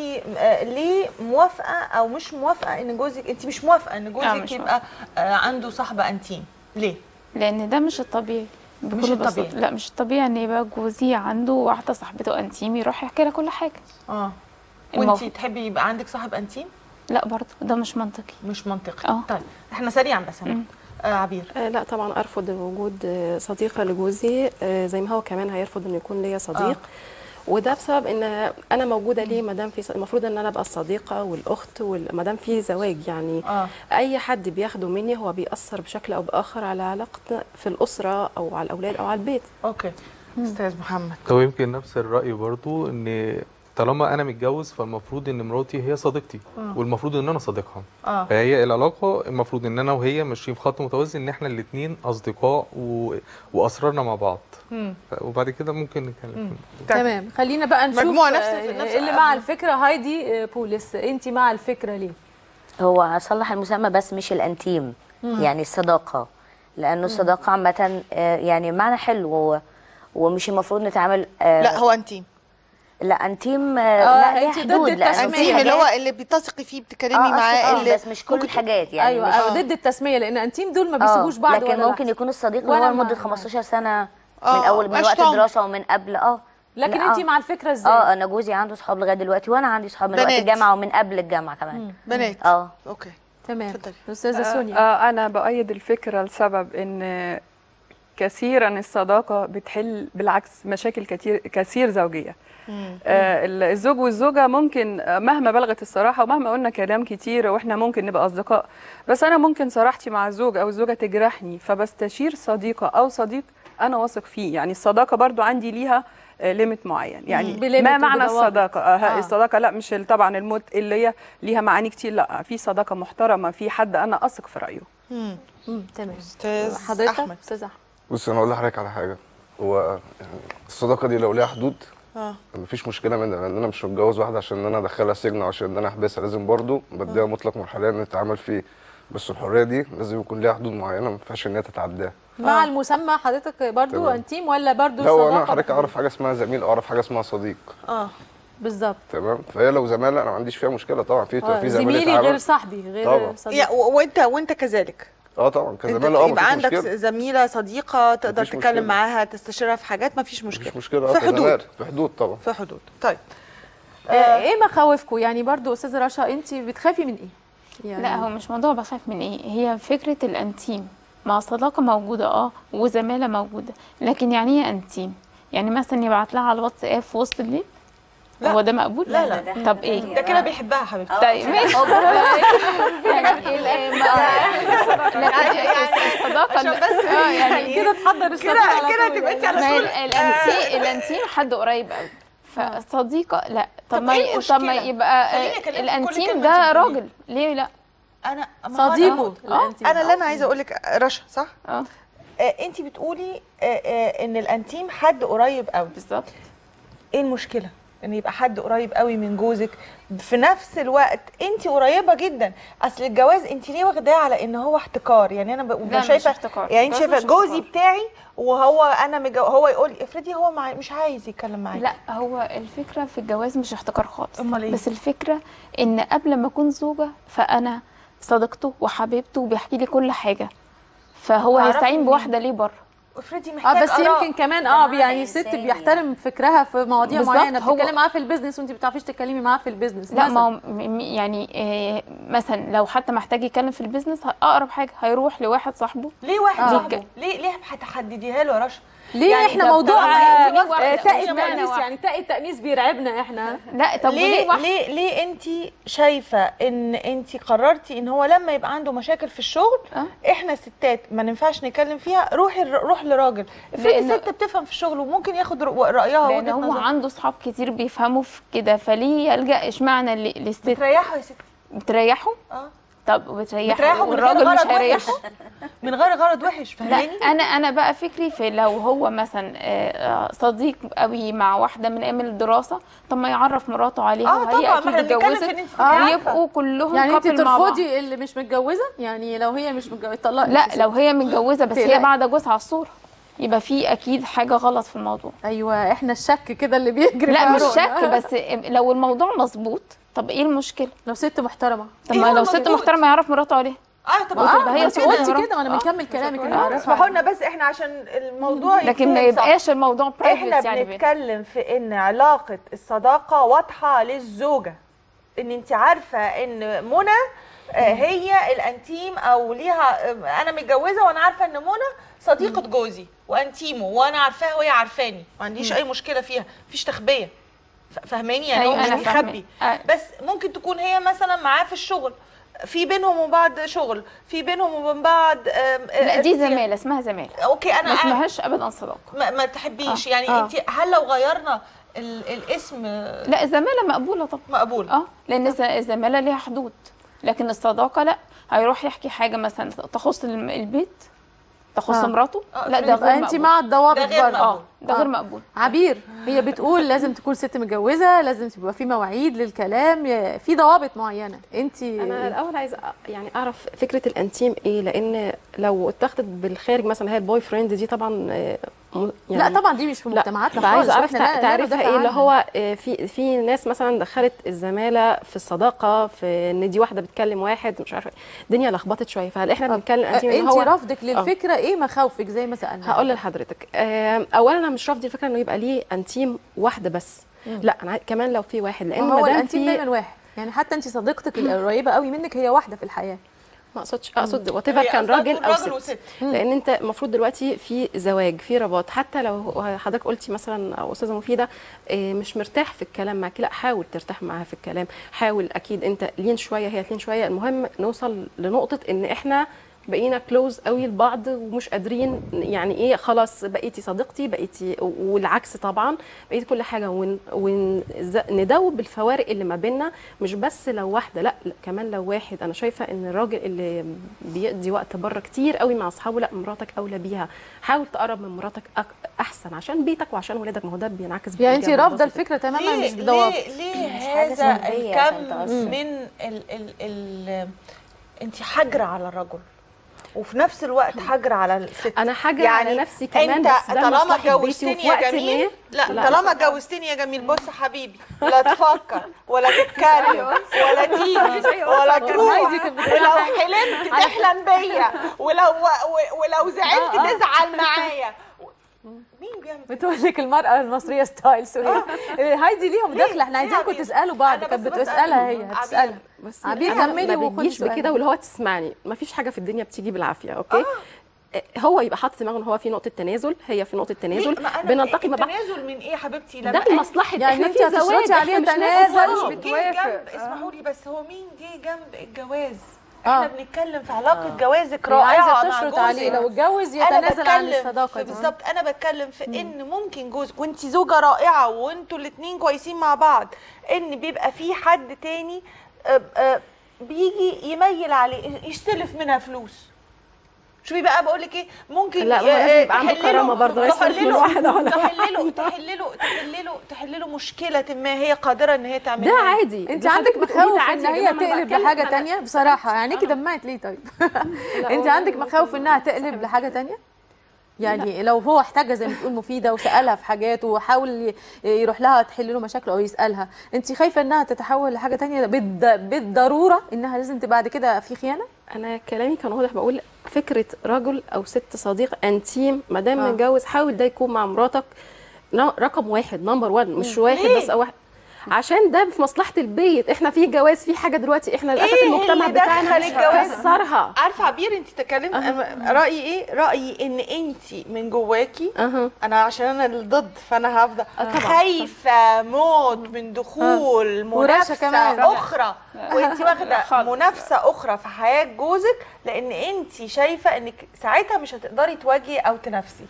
ليه موافقه او مش موافقه ان جوزك انت مش موافقه ان لا، جوزك مش يبقى آه، عنده صاحبه انتيم ليه لان ده مش الطبيعي مش بكل بساطة. الطبيعي. لا مش الطبيعي ان يبقى جوزي عنده واحده صاحبته انتيم يروح يحكي لها كل حاجه اه المف- وانت تحبي يبقى عندك صاحب انتيم لا برضه ده مش منطقي مش منطقي اه طيب احنا سريعا بس هنبدأ. آه عبير آه لا طبعا ارفض وجود آه، صديقه لجوزي آه، زي ما هو كمان هيرفض انه يكون ليا صديق آه. آه. وده بسبب ان انا موجوده ليه ما دام في المفروض ان انا ابقى الصديقه والاخت ما دام في زواج يعني آه. اي حد بياخده مني هو بيأثر بشكل او باخر على علاقتنا في الاسره او على الاولاد او على البيت اوكي استاذ محمد هو يمكن نفس الرأي برضو ان طالما انا متجوز فالمفروض ان مراتي هي صديقتي آه. والمفروض ان انا صديقها اه فهي العلاقة المفروض ان انا وهي ماشيين في خط متوازي ان احنا الاتنين اصدقاء و... واسرارنا مع بعض مم. ف- وبعد كده ممكن نتكلم تمام خلينا بقى نشوف مجموعة نفس- آه، نفس- اللي مع الفكره هايدي آه، بوليس انت مع الفكره ليه هو اصلح المسمى بس مش الانتيم مم. يعني الصداقه لانه الصداقه عامه آه، يعني معنى حلو و- ومش المفروض نتعامل آه، لا هو انتيم لا انتيم آه، لا ليها أنتي ضد حدود لأنه في التسمية اللي هو حاجات- اللي بتثقي فيه بتتكلمي آه، معاه أصل- اللي بس مش كل الحاجات يعني ايوه مش- أيوة ضد التسميه لان انتيم دول ما بيسيبوش بعض لكن ولا ممكن لحظة. يكون الصديق اللي وأنا هو مع- لمده 15 سنه آه، من اول من عشت وقت عمر. الدراسه ومن قبل اه لكن لا، انت آه. مع الفكره ازاي اه انا جوزي عنده صحاب لغايه دلوقتي وانا عندي صحاب من وقت بنات. الجامعه ومن قبل الجامعه كمان بنات اه اوكي تمام استاذه آه، سونيا آه أنا بأيد الفكرة لسبب إن كثيرا الصداقة بتحل بالعكس مشاكل كتير كثير زوجية آه، ال- الزوج والزوجة ممكن آه، مهما بلغت الصراحة ومهما قلنا كلام كتير واحنا ممكن نبقى أصدقاء بس أنا ممكن صراحتي مع الزوج أو الزوجة تجرحني فبستشير صديقة أو صديق أنا واثق فيه يعني الصداقة برضو عندي ليها ليميت معين يعني بليميت ما معنى وبضوابط. الصداقة آه. آه. الصداقة لا مش ال- طبعا الموت اللي هي ليها معاني كتير لا في صداقة محترمة في حد أنا أثق في رأيه مم. تمام استاذ حضرتك أحمد. استاذ احمد بص انا اقول لحضرتك على حاجه هو يعني الصداقه دي لو ليها حدود اه مفيش مشكله منها لان انا مش متجوز واحده عشان انا ادخلها سجن او عشان انا احبسها لازم برضو بديها مطلق من الحريه ان نتعامل فيه بس الحريه دي لازم يكون ليها حدود معينه ما ينفعش ان هي تتعداها مع المسمى حضرتك برضو تمام. انتيم ولا برضو لا هو انا صداقه حضرتك اعرف حاجه اسمها زميل او اعرف حاجه اسمها صديق اه بالظبط تمام فهي لو زماله انا ما عنديش فيها مشكله طبعا في آه، في زميل زميلي يتعامل- غير صاحبي غير طبعا. صديقي يا و- وانت وانت كذلك اه طبعا انت كزماله اه يبقى مفيش عندك مشكله زميله صديقه تقدر مفيش تتكلم مشكلة. معاها تستشيرها في حاجات ما فيش مشكله مفيش مشكله اه في حدود كزماله في حدود طبعا في حدود طيب آه، ايه مخاوفكم يعني برضو استاذه رشا انت بتخافي من ايه لا هو مش موضوع بخاف من ايه هي فكرة الانتيم مع صداقة موجودة اه وزمالة موجودة لكن يعني ايه انتيم يعني مثلا يبعت لها على الواتساب في وسط الليل هو ده مقبول لا، لا. طب ايه ده كده بيحبها حبيبتي طيب ماشي يعني ال- ما- لكن الصداقه عشان بس اه يعني كده تحضر الصديق على كده طول. تبقى انت على ما طول. ال- الانتيم الانتيم حد قريب قوي فصديقه لا طب طب ما إيه ي- طب المشكلة؟ ما يبقى خليني آه، أكلمك في كل الانتيم كلمة ده أنت بتقوليها. راجل ليه لا انا صديقه اه انا اللي انا عايزه اقول لك رشا صح اه انت بتقولي آه آه ان الانتيم حد قريب قوي بالظبط ايه المشكله ان يبقى حد قريب قوي من جوزك في نفس الوقت انت قريبه جدا اصل الجواز انت ليه واخداه على ان هو احتكار يعني انا ب- لا، مش شايفه احتكار. يعني انت الجواز شايفه مش جوزي احتكار. بتاعي وهو انا مجو... هو يقول لي افرضي هو مع... مش عايز يتكلم معايا لا هو الفكره في الجواز مش احتكار خالص امال ايه بس الفكره ان قبل ما اكون زوجه فانا صديقته وحبيبته وبيحكي لي كل حاجه فهو تعرفي هيستعين منين؟ بواحده ليه بره افرضي اه محتاج بس آراء. يمكن كمان اه يعني ست بيحترم فكرها في مواضيع بالظبط، معينه هو- بتتكلم معاها في البيزنس وانت ما بتعرفيش تتكلمي معاها في البيزنس لا مثلاً. ما هو م- م- يعني آه، مثلا لو حتى محتاج يتكلم في البيزنس ه- اقرب حاجه هيروح لواحد صاحبه ليه واحد آه. صاحبه ليه ليه هتحدديها له يا رشا ليه يعني احنا ده- موضوع طالما آه، انت ليه واحدة؟ آه، تاء مش معنى التأنيس واحدة. يعني تاء التأنيس بيرعبنا احنا لا طب وليه ليه واحدة؟ ليه ليه انت شايفه ان انت قررتي ان هو لما يبقى عنده مشاكل في الشغل أه؟ احنا ستات ما ينفعش نتكلم فيها روحي روح لراجل افرضي لأنه- ست بتفهم في الشغل وممكن ياخد رأ- رايها لان وجهة هو نظرها. عنده صحاب كتير بيفهموا في كده فليه يلجا اشمعنى ل- للست بتريحه يا ست بتريحه اه طب بتريحه بتريحه من غير والراجل مش غرض وحش هيريحه من غير غرض وحش لا فاهماني انا انا بقى فكري في لو هو مثلا آه، آه، صديق قوي مع واحده من ايام الدراسه طب ما يعرف مراته عليها آه، وهي طبعاً، ما اكيد احنا بنتكلم اتجوزت في إن أنت تبقي عارفة. ويبقوا كلهم يعني انت couple مع بعض. ترفضي اللي مش متجوزه يعني لو هي مش متجوزه طلقت لا لو هي متجوزه بس هي تقلقي. بعد جوزها على الصوره يبقى في اكيد حاجه غلط في الموضوع ايوه احنا الشك كده اللي بيجري لا في مش عروقنا. شك بس لو الموضوع مظبوط طب ايه المشكله لو ست محترمه طب إيه ما هو لو ست مظبوط؟ محترمه يعرف مراته عليها اه طب وتبقى هي انت سقوط قلتي مرة. كده وانا آه. بنكمل كلامك اللي آه، عارفة. اسمحوا لنا بس احنا عشان الموضوع لكن ما يتفهم صح. يبقاش الموضوع برايفت احنا يعني بين- بنتكلم في ان علاقه الصداقه واضحه للزوجه ان انت عارفه ان منى آه، هي الانتيم او ليها آه، انا متجوزه وانا عارفه ان منى صديقه جوزي وانتيمه وانا عارفاها وهي عارفاني ما عنديش مم. اي مشكله فيها مفيش تخبيه ف- فاهماني يعني أيوة، هو مش أنا بيخبي فاهمة. بس ممكن تكون هي مثلا معاه في الشغل في بينهم وبين بعض شغل في بينهم وبين بعض آم، آه، لا دي ارتياح. زماله اسمها زماله اوكي انا ما اسمهاش ابدا صداقه ما, ما تحبيش آه. يعني آه. انت هل لو غيرنا ال الاسم لا الزماله مقبوله طبعا مقبول اه لان الز- الزماله ليها حدود لكن الصداقه لا هيروح يحكي حاجه مثلا تخص الم- البيت تخص آه. مراته آه، لا ده يبقى غير انت مقبول. مع الضوابط ده غير برضه. مقبول. ده غير آه. مقبول عبير هي بتقول لازم تكون ست متجوزه لازم تبقى في مواعيد للكلام ي- في ضوابط معينه انت انا الاول عايزه أ- يعني اعرف فكره الانتيم ايه لان لو اتاخدت بالخارج مثلا هي البوي فريند دي طبعا آه، م- يعني لا طبعا دي مش في لا، مجتمعاتنا فعايزه خالص، اعرف وإحنا لا- لا تعريفها ندافع ايه اللي عنها. هو آه، في في ناس مثلا دخلت الزماله في الصداقه في ان دي واحده بتكلم واحد مش عارفه الدنيا لخبطت شويه فهل احنا بنتكلم انتيم اللي انت هو رفضك آه. للفكره ايه مخاوفك زي ما سالنا هقول لحضرتك آه، اولا انا مش رافضه الفكره انه يبقى ليه انتيم واحده بس مم. لا انا عاي- كمان لو في واحد لان ما هو مادام الانتيم في دايما واحد يعني حتى انت صديقتك القريبه قوي منك هي واحده في الحياه ما اقصدش اقصد مم. وات هي كان قصدها راجل تكون او راجل ست, وست. لان انت المفروض دلوقتي في زواج في رباط حتى لو حضرتك قلتي مثلا او استاذه مفيده إيه، مش مرتاح في الكلام معاكي لا حاول ترتاح معاها في الكلام حاول اكيد انت لين شويه هي تلين شويه المهم نوصل لنقطه ان احنا بقينا كلوز قوي لبعض ومش قادرين يعني ايه خلاص بقيتي صديقتي بقيتي والعكس طبعا بقيتي كل حاجه ون ون ز- ندوب الفوارق اللي ما بيننا مش بس لو واحده لا, لا كمان لو واحد انا شايفه ان الراجل اللي بيقضي وقت بره كتير قوي مع اصحابه لا مراتك اولى بيها حاول تقرب من مراتك أك- احسن عشان بيتك وعشان ولادك ما هو ده بينعكس يعني انت بالإيجاب رافضه والبوزيتيف. الفكره تماما ليه مش بضوابط ليه ليه مش حاجة هذا سلبية عشان الكم تأثر. من ال ال ال انت حجر على الرجل وفي نفس الوقت حجر على الست انا حجر على نفسي كمان، انت بس ده طالما لمصلحة بيتي جوزتني وفي يا وقت جميل ما- لا, لا. طالما جوزتني يا جميل بص يا حبيبي لا تفكر ولا تتكلم ولا تيجي ولا تروح هايدي كانت بتقول ولو حاجة. حلمت تحلم بيا ولو و- ولو زعلت آه، آه. تزعل معايا مين بيعمل بتقول لك المرأة المصرية ستايل سوري هايدي ليهم دخلة احنا عايزينكم تسألوا بعض كانت بتسألها هي هتسألها بس عبير أنا كملي ما وخدي بيجيش سؤالك. بكده واللي هو تسمعني ما فيش حاجه في الدنيا بتيجي بالعافيه اوكي هو يبقى حاطط في دماغه ان هو في نقطه تنازل هي في نقطه تنازل ليه؟ ما أنا بنلتقي مع بعض التنازل من ايه يا حبيبتي لما ده أنت- لمصلحه يعني احنا أنت في هتشرطي زواج عليه احنا مش تنازل ناس هو مش جه بتوافق جنب اسمحوا لي بس هو مين جه جنب الجواز احنا بنتكلم في علاقه آه. جوازك هي عايزة رائعه مع تشرط جوزك عليه، لو اتجوز أنا يتنازل عن بتكلم الصداقة في- دي. بالظبط انا بتكلم في ان ممكن جوزك وانت زوجه رائعه وانتوا الاثنين كويسين مع بعض ان بيبقى في حد تاني آه، آه، بيجي يميل عليه يستلف منها فلوس شوفي بقى بقول لك ايه ممكن لا، ما هو لازم آه، يبقى عنده تحلله- كرامة برضه، يصرف من تحلله- واحدة ولا تحلله تحلله تحلله تحلله مشكله ما هي قادره ان هي تعملها ده عادي. انت ده عندك حضرتك بتقولي مخاوف ده ان عادي يا هي جماعة، أنا تقلب بتكلم لحاجه على- تانية بصراحه عينيكي دمعت ليه طيب انت هو عندك والله مخاوف انها تقلب لحاجه تانية يعني لو هو احتاجها زي ما بتقول مفيده وسالها في حاجات وحاول ي- يروح لها تحل له مشاكله او يسالها انت خايفه انها تتحول لحاجه تانية بالد- بالضروره انها لازم تبقى بعد كده في خيانه انا كلامي كان واضح بقول فكره رجل او ست صديق انتيم ما دام آه. متجوز حاول ده يكون مع مراتك ن- رقم واحد نمبر 1 مش مم. واحد ليه؟ بس او واحد عشان ده في مصلحه البيت احنا في جواز في حاجه دلوقتي احنا للاسف ايه المجتمع اللي بتاعنا دخل الجواز كسرها عارفه عبير انت تكلمت أنا رايي ايه رايي ان انت من جواكي أه. انا عشان انا الضد فانا هفضل طبعاً. خايفه موت من دخول ورشة منافسه كمان. اخرى وانت واخده خالص. منافسه اخرى في حياه جوزك لان انت شايفه انك ساعتها مش هتقدري تواجهي او تنافسي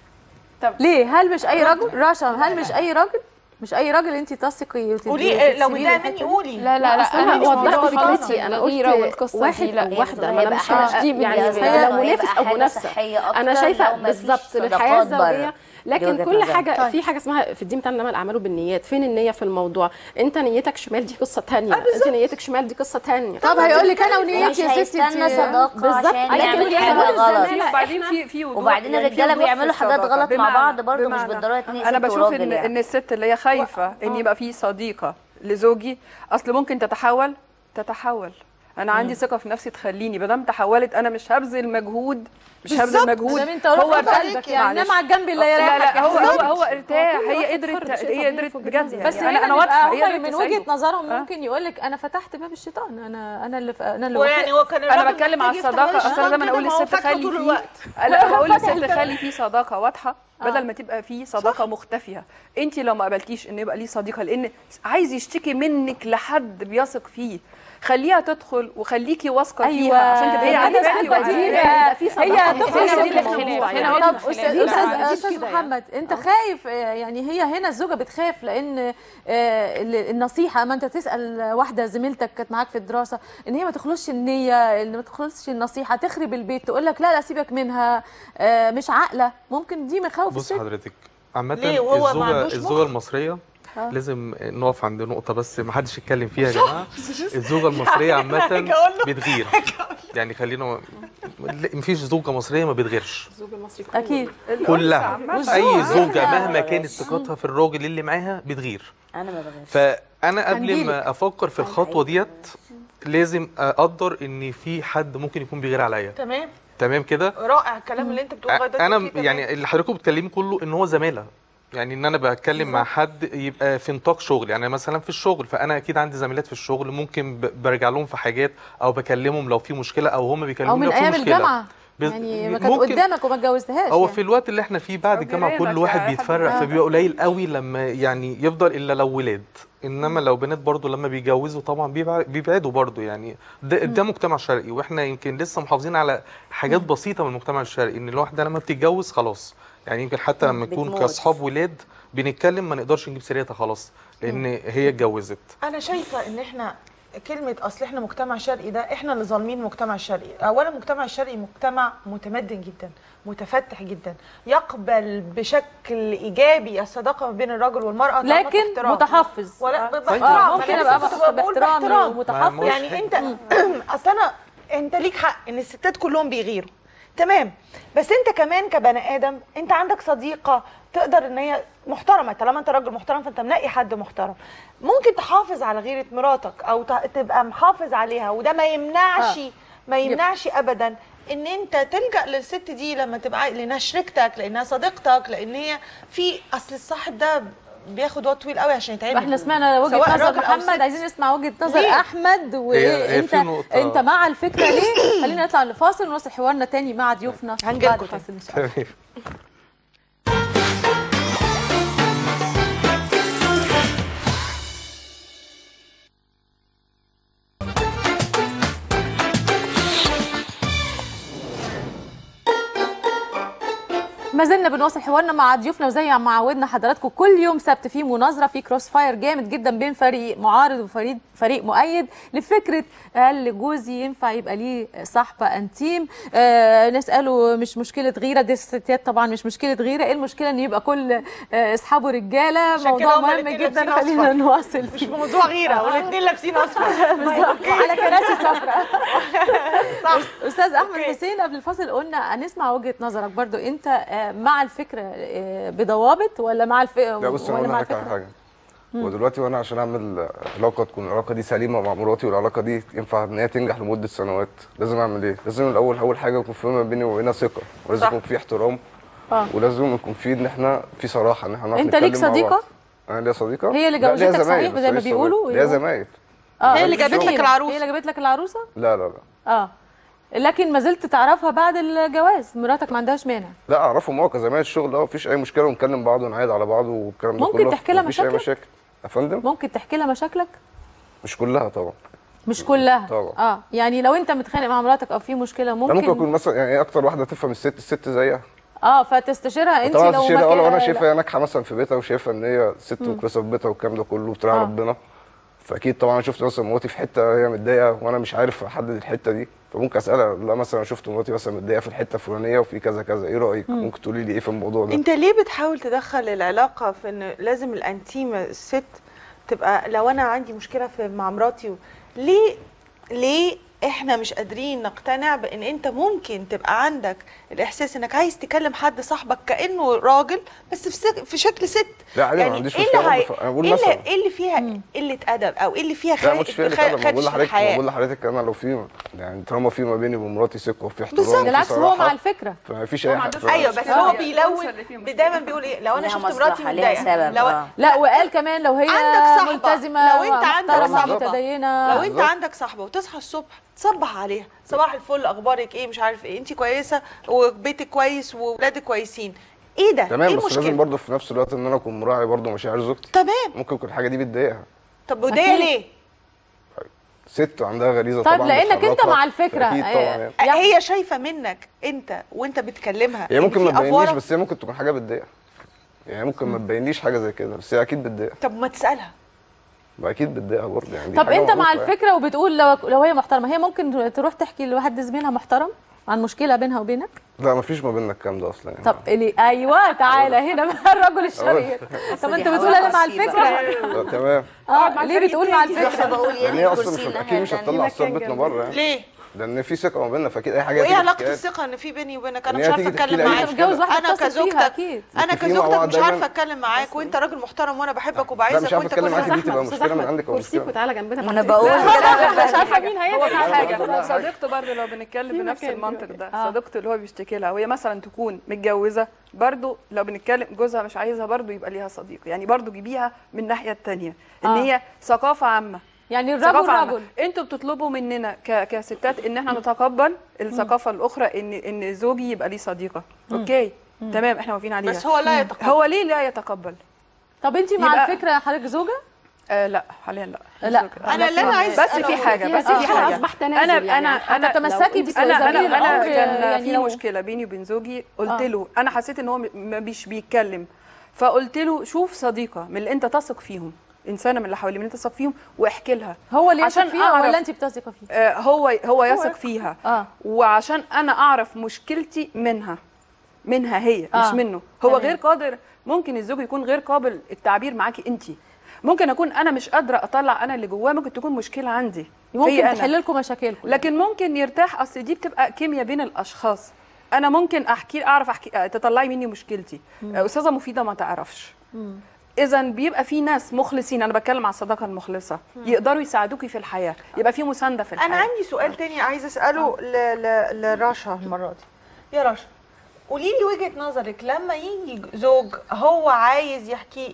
ليه هل مش اي رجل رشا هل مش اي راجل مش اي راجل انت تثقي وتدي- قولي لو وتسيبي له متضايقه الحتة مني دي؟ قولي لا لا لا أصل انا انا مش وضحت موضوع فكرتي انا الغيرة قلت والقصة دي، واحد لا. او واحده ما هيبقى انا مش حاجة- يعني بالنسبة لو له منافس هيبقى او حاجة منافسه صحية انا أكتر شايفه لو مفيش بالظبط صداقات للحياه بره. الزوجيه دي لكن وجهة كل نظري. حاجه طيب. في حاجه اسمها في الدين بتاعنا انما الاعمال بالنيات فين النيه في الموضوع انت نيتك شمال دي قصه ثانيه انت نيتك شمال دي قصه ثانيه طب هيقول لك انا مش ونيتي يا ستي هيستنى انت- صداقة بالظبط. عشان أيوة، يعمل يعني حاجة هو غلط الزمان وبعدين في في وضوح وبعدين يعني في الرجالة وضوح في بيعملوا حاجات الصداقة. غلط مع بمعنى- بعض برضه مش بمعنى بالضرورة اتنين انا ست بشوف وراجل ان يعني. ان الست اللي هي خايفه ان يبقى في صديقه لزوجي اصل ممكن تتحول تتحول انا عندي ثقه في نفسي تخليني ما دام تحولت انا مش هبذل مجهود مش هبذل بالظبط. مجهود زي ما انت قلت هو في ارتاح قلبك يعني معلش. نام على الجنب اللي لا يريحك لا هو هو بالظبط. هو ارتاح كل هي واحد قدرت حر، شيء هي طبيعي قدرت في وجهة بجد نظري. يعني بس انا هنا انا بيبقى واضحه هي هم قدرت من وجهه تساعده. نظرهم آه. ممكن يقول لك انا فتحت باب الشيطان انا انا اللي انا اللي ويعني وافقت. هو كان انا الراجل بتكلم على محتاج يفتح الصداقه باب اصل انا دايما الشيطان اقول كده، ما هو للست فاتحه خلي طول في الوقت. لا بقول للست خلي في صداقه واضحه بدل ما تبقى في صداقه مختفيه انت لو ما قبلتيش ان يبقى ليه صديقه لان عايز يشتكي منك لحد بيثق فيه خليها تدخل وخليكي واثقه فيها عشان تبقى هي هي عارفاكي الثقة دي وعارفاك. بقى في هي صداقة هتدخل مختلفة في في الموضوع الموضوع. هنا هنا طب هنا استاذ هنا استاذ هنا استاذ كده يعني. محمد انت خايف آه، يعني هي هنا الزوجه بتخاف لان آه، ال- النصيحه ما انت تسال واحده زميلتك كانت معاك في الدراسه ان هي ما تخلصش النيه ان ما تخلصش النصيحه تخرب البيت تقول لك لا لا سيبك منها آه، مش عاقله ممكن دي مخاوف بص الست حضرتك عامة ليه؟ وهو ما الزوجة عندوش الزوجة مخ؟ المصرية آه. لازم نقف عند نقطة بس ما حدش يتكلم فيها يا جماعة الزوجة المصرية عامة بتغير يعني خلينا مفيش زوجة مصرية ما بتغيرش الزوج المصري اكيد كلها والزوج. اي زوجة لا، مهما لا، كانت بس. ثقتها في الراجل اللي معاها بتغير انا ما بغيرش فانا قبل هنجيلك. ما افكر في الخطوة ديت لازم اقدر ان في حد ممكن يكون بيغير عليا تمام تمام كده رائع الكلام اللي انت بتقوله لغايه دلوقتي انا فيه تمام. يعني اللي حضراتكم بتكلمي كله ان هو زماله يعني ان انا بتكلم مع حد يبقى في نطاق شغل يعني مثلا في الشغل فانا اكيد عندي زميلات في الشغل ممكن ب- برجع لهم في حاجات او بكلمهم لو في مشكله او هم او بيكلموني من لو في ايام مشكله الجامعه بز- يعني ما كانت ممكن- قدامك وما اتجوزتهاش هو يعني. في الوقت اللي احنا فيه بعد أو الجامعه جيرانك كل واحد يعني، حد بيتفرق معاك. فبيبقى قليل قوي لما يعني يفضل الا لو ولاد انما لو بنات برضو لما بيتجوزوا طبعا بيبع- بيبعدوا برضو يعني ده, ده مجتمع شرقي واحنا يمكن لسه محافظين على حاجات بسيطه من المجتمع الشرقي ان الواحده لما بتتجوز خلاص يعني يمكن حتى لما نكون بتموت. كاصحاب ولاد بنتكلم ما نقدرش نجيب سيرتها خلاص لان هي اتجوزت انا شايفه ان احنا كلمه اصل احنا مجتمع شرقي ده احنا اللي ظالمين المجتمع الشرقي اولا المجتمع الشرقي مجتمع متمدن جدا متفتح جدا يقبل بشكل ايجابي الصداقه ما بين الرجل والمراه طالما لكن باحترام. متحفظ ولا آه. باحترام آه، أنا ممكن لسه ابقى كنت بقول باحترام باحترام. ومتحفظ يعني انت اصل انا انت ليك حق ان الستات كلهم بيغيروا تمام بس انت كمان كبني ادم انت عندك صديقه تقدر ان هي محترمه طالما انت راجل محترم فانت منقي حد محترم ممكن تحافظ على غيره مراتك او ت- تبقى محافظ عليها وده ما يمنعش آه. ما يمنعش ابدا ان انت تلجا للست دي لما تبقى عاي- لانها شريكتك لانها صديقتك لان هي في اصل الصاحب ده بياخد وقت طويل قوي عشان يتعمل احنا سمعنا وجهه سواء نظر راجل أو محمد ست. عايزين نسمع وجهه نظر ليه؟ احمد هي- هي في وانت نقطة- انت مع الفكره ليه خلينا نطلع لفاصل ونوصل حوارنا تاني مع ضيوفنا بعد الفاصل ان شاء الله تمام ما زلنا بنواصل حوارنا مع ضيوفنا وزي ما عودنا حضراتكم كل يوم سبت في مناظره في كروس فاير جامد جدا بين فريق معارض وفريق فريق مؤيد لفكره هل جوزي ينفع يبقى ليه صاحبه انتيم آه نساله مش مشكله غيره دي الستات طبعا مش مشكله غيره ايه المشكله ان يبقى كل آه اصحابه رجاله عشان كده موضوع هما مهم الاتنين جدا لابسين خلينا أصفر. نواصل مش فيه. موضوع غيره والاثنين لابسين اصفر بالظبط على كراسي صفراء استاذ احمد حسين قبل الفاصل قلنا هنسمع وجهه نظرك برضو انت آه، مع الفكره آه، بضوابط ولا مع الف... لا بص انا ولا اقول مع لك على الفكره حاجه مم. ودلوقتي وانا عشان اعمل علاقه تكون العلاقه دي سليمه مع مراتي والعلاقه دي ينفع ان هي تنجح لمده سنوات لازم اعمل ايه؟ لازم الاول اول حاجه يكون في ما بيني وبينها ثقه ولازم صح. يكون في احترام اه ولازم يكون في ان احنا في صراحه ان احنا نعرف أنت ليك نتكلم مع صديقة؟ بعض. انا ليا صديقه هي اللي لا، ليا جوزتك زمايل، صحيح بس زي ما ماليش بيقولوا؟ صديقة. ليا زمايل اه هي اللي جابت لك العروسه هي اللي جابت لك العروسه لا لا لا اه لكن ما زلت تعرفها بعد الجواز مراتك ما عندهاش مانع لا اعرفهم اه كزمايل الشغل اه مفيش اي مشكله ونكلم بعض ونعايد على بعض والكلام ده ممكن كله تحكي لها مفيش اي مشاكلك؟ مشاكل يا فندم ممكن تحكي لها مشاكلك مش كلها طبعا مش كلها طبعا. اه يعني لو انت متخانق مع مراتك او في مشكله لا ممكن ممكن اكون مثلا يعني ايه اكتر واحده تفهم الست الست زيها اه فتستشيرها انت طبعا لو تشيلها ما اه لو انا كان- شايفها هي ناجحه مثلا في بيتها وشايفها ان هي ست مم. كويسه في بيتها والكلام ده كله وبتراعي آه. ربنا فاكيد طبعا انا شفت مثلا مراتي في حته هي متضايقه وانا مش عارف احدد الحته دي فممكن اسالها لا مثلا أنا شفت مراتي مثلا متضايقه في الحته الفلانيه وفي كذا كذا ايه رايك مم. ممكن تقولي لي ايه في الموضوع ده انت ليه بتحاول تدخل العلاقه في ان لازم الانتيم الست تبقى لو انا عندي مشكله في مع مراتي و... ليه ليه احنا مش قادرين نقتنع بان انت ممكن تبقى عندك الاحساس انك عايز تكلم حد صاحبك كانه راجل بس في, سك... في شكل ست لا عادي ما عنديش ايه مشكله اللي هي... برضه. انا بقول ايه مثلا اللي, إيه اللي فيها قله ادب او ايه اللي فيها لا خارج مش فيها خ- اللي انا بقول خدش لحضرتك الحياه بقول لحضرتك انا لو في يعني طالما في ما بيني وبين مراتي ثقه وفي احترام بالظبط وفي بالعكس هو صراحة، مع الفكره فما فيش اي حاجه ايوه بس هو بيلون دايما بيقول ايه لو انا ليها شفت مصلحة، مراتي ليها متضايقه سبب، لو آه. لا وقال كمان لو هي عندك صاحبة ملتزمه لو انت عندك محترمة، صاحبة متدينه لو انت عندك صاحبه وتصحى الصبح تصبح عليها صباح الفل اخبارك ايه مش عارف ايه انت كويسه وبيتك كويس واولادك كويسين ايه ده تمام ايه بس المشكله لازم برضه في نفس الوقت ان انا اكون مراعي برضه مشاعر زوجتي تمام ممكن يكون الحاجه دي بتضايقها طب وده ليه ست عندها غريزه طيب طبعا لانك انت بتحركها. مع الفكره اكيد طبعا يعني. هي شايفه منك انت وانت بتكلمها هي إن ممكن في ما تبينليش أفورة؟ بس هي ممكن تكون حاجه بتضايقها يعني ممكن ما تبينليش حاجه زي كده بس هي اكيد بتضايقها طب ما تسالها ما اكيد بتضايقها برضه يعني دي طب حاجة انت مع معروفة يعني. الفكره وبتقول لو لو هي محترمه هي ممكن تروح تحكي لواحد زميلها محترم عن مشكله بينها وبينك لا ما فيش ما بيننا الكلام ده اصلا يعني طب اللي ايوه تعالى هنا بقى الرجل الشرير طب انت بتقول انا مع الفكره لا، تمام اه ليه بتقول مع الفكره لان هي اصلا مش اكيد مش هتطلع اسرار بيتنا بره يعني ليه لان في ثقه ما بيننا فاكيد اي حاجه وايه هتيجي علاقه تتقال. الثقه ان في بيني وبينك انا إن مش هي عارفه تيجي تحكي اتكلم لي أي معاك مشكلة. متجوز واحدة انا بتثق فيها كزوجتك أكيد. انا متفقين مع كزوجتك بعض مش دايماً. عارفه اتكلم معاك وانت راجل محترم وانا بحبك لا وبعزك مش عارف وانت اتكلم كويس معاك دي تبقى مشكله من عندك او كرسيك مشكله وتعالى جنبنا ما انا بقول كده مش عارفه مين هيبقى هو في حاجه كلها حاجة. صديقته برضه لو بنتكلم في بنفس مكان المنطق دلوقتي. ده آه. صديقته اللي هو بيشتكي لها وهي مثلا تكون متجوزه برضه لو بنتكلم جوزها مش عايزها برضه يبقى ليها صديق يعني برضه جيبيها من الناحيه الثانيه ان آه. هي ثقافه عامه يعني الرجل ثقافة عامة. رجل انتوا بتطلبوا مننا ك... كستات ان احنا نتقبل الثقافه الاخرى ان ان زوجي يبقى ليه صديقه اوكي تمام احنا موافقين عليها بس هو لا يتقبل. هو ليه لا يتقبل طب انت مع يبقى- الفكره حضرتك زوجه آه لا حاليا لا لا. أنا اللي أنا عايز بس أسأله في حاجه فيها بس في فيها حاجه أصبح تنازل انا يعني انا انا هتتمسكي لو- بس- انا انا زميل انا العمر كان يعني في لو- مشكله بيني وبين زوجي قلت آه. له انا حسيت ان هو م- م- مش بيتكلم فقلت له شوف صديقه من اللي انت تثق فيهم انسانه من اللي حواليه من اللي انت تثق فيهم واحكي لها هو اللي يثق عشان فيها أعرف- ولا انت بتثقي فيه آه، هو هو يثق فيها اه وعشان انا اعرف مشكلتي منها منها هي آه. مش منه هو تمام. غير قادر ممكن الزوج يكون غير قابل التعبير معاكي انت ممكن اكون انا مش قادره اطلع انا اللي جواه ممكن تكون مشكله عندي ممكن فيا أنا. تحل لكم مشاكلكم لكن ممكن يرتاح اصل دي بتبقى كيمياء بين الاشخاص انا ممكن احكي اعرف احكي آه، تطلعي مني مشكلتي آه، استاذه مفيده ما تعرفش اذا بيبقى في ناس مخلصين انا بتكلم على الصداقه المخلصه يقدروا يساعدوكي في الحياه يبقى في مسانده في الحياه انا عندي سؤال تاني عايزه اساله ل... ل... لرشا المره دي يا رشا قولي لي وجهه نظرك لما يجي زوج هو عايز يحكي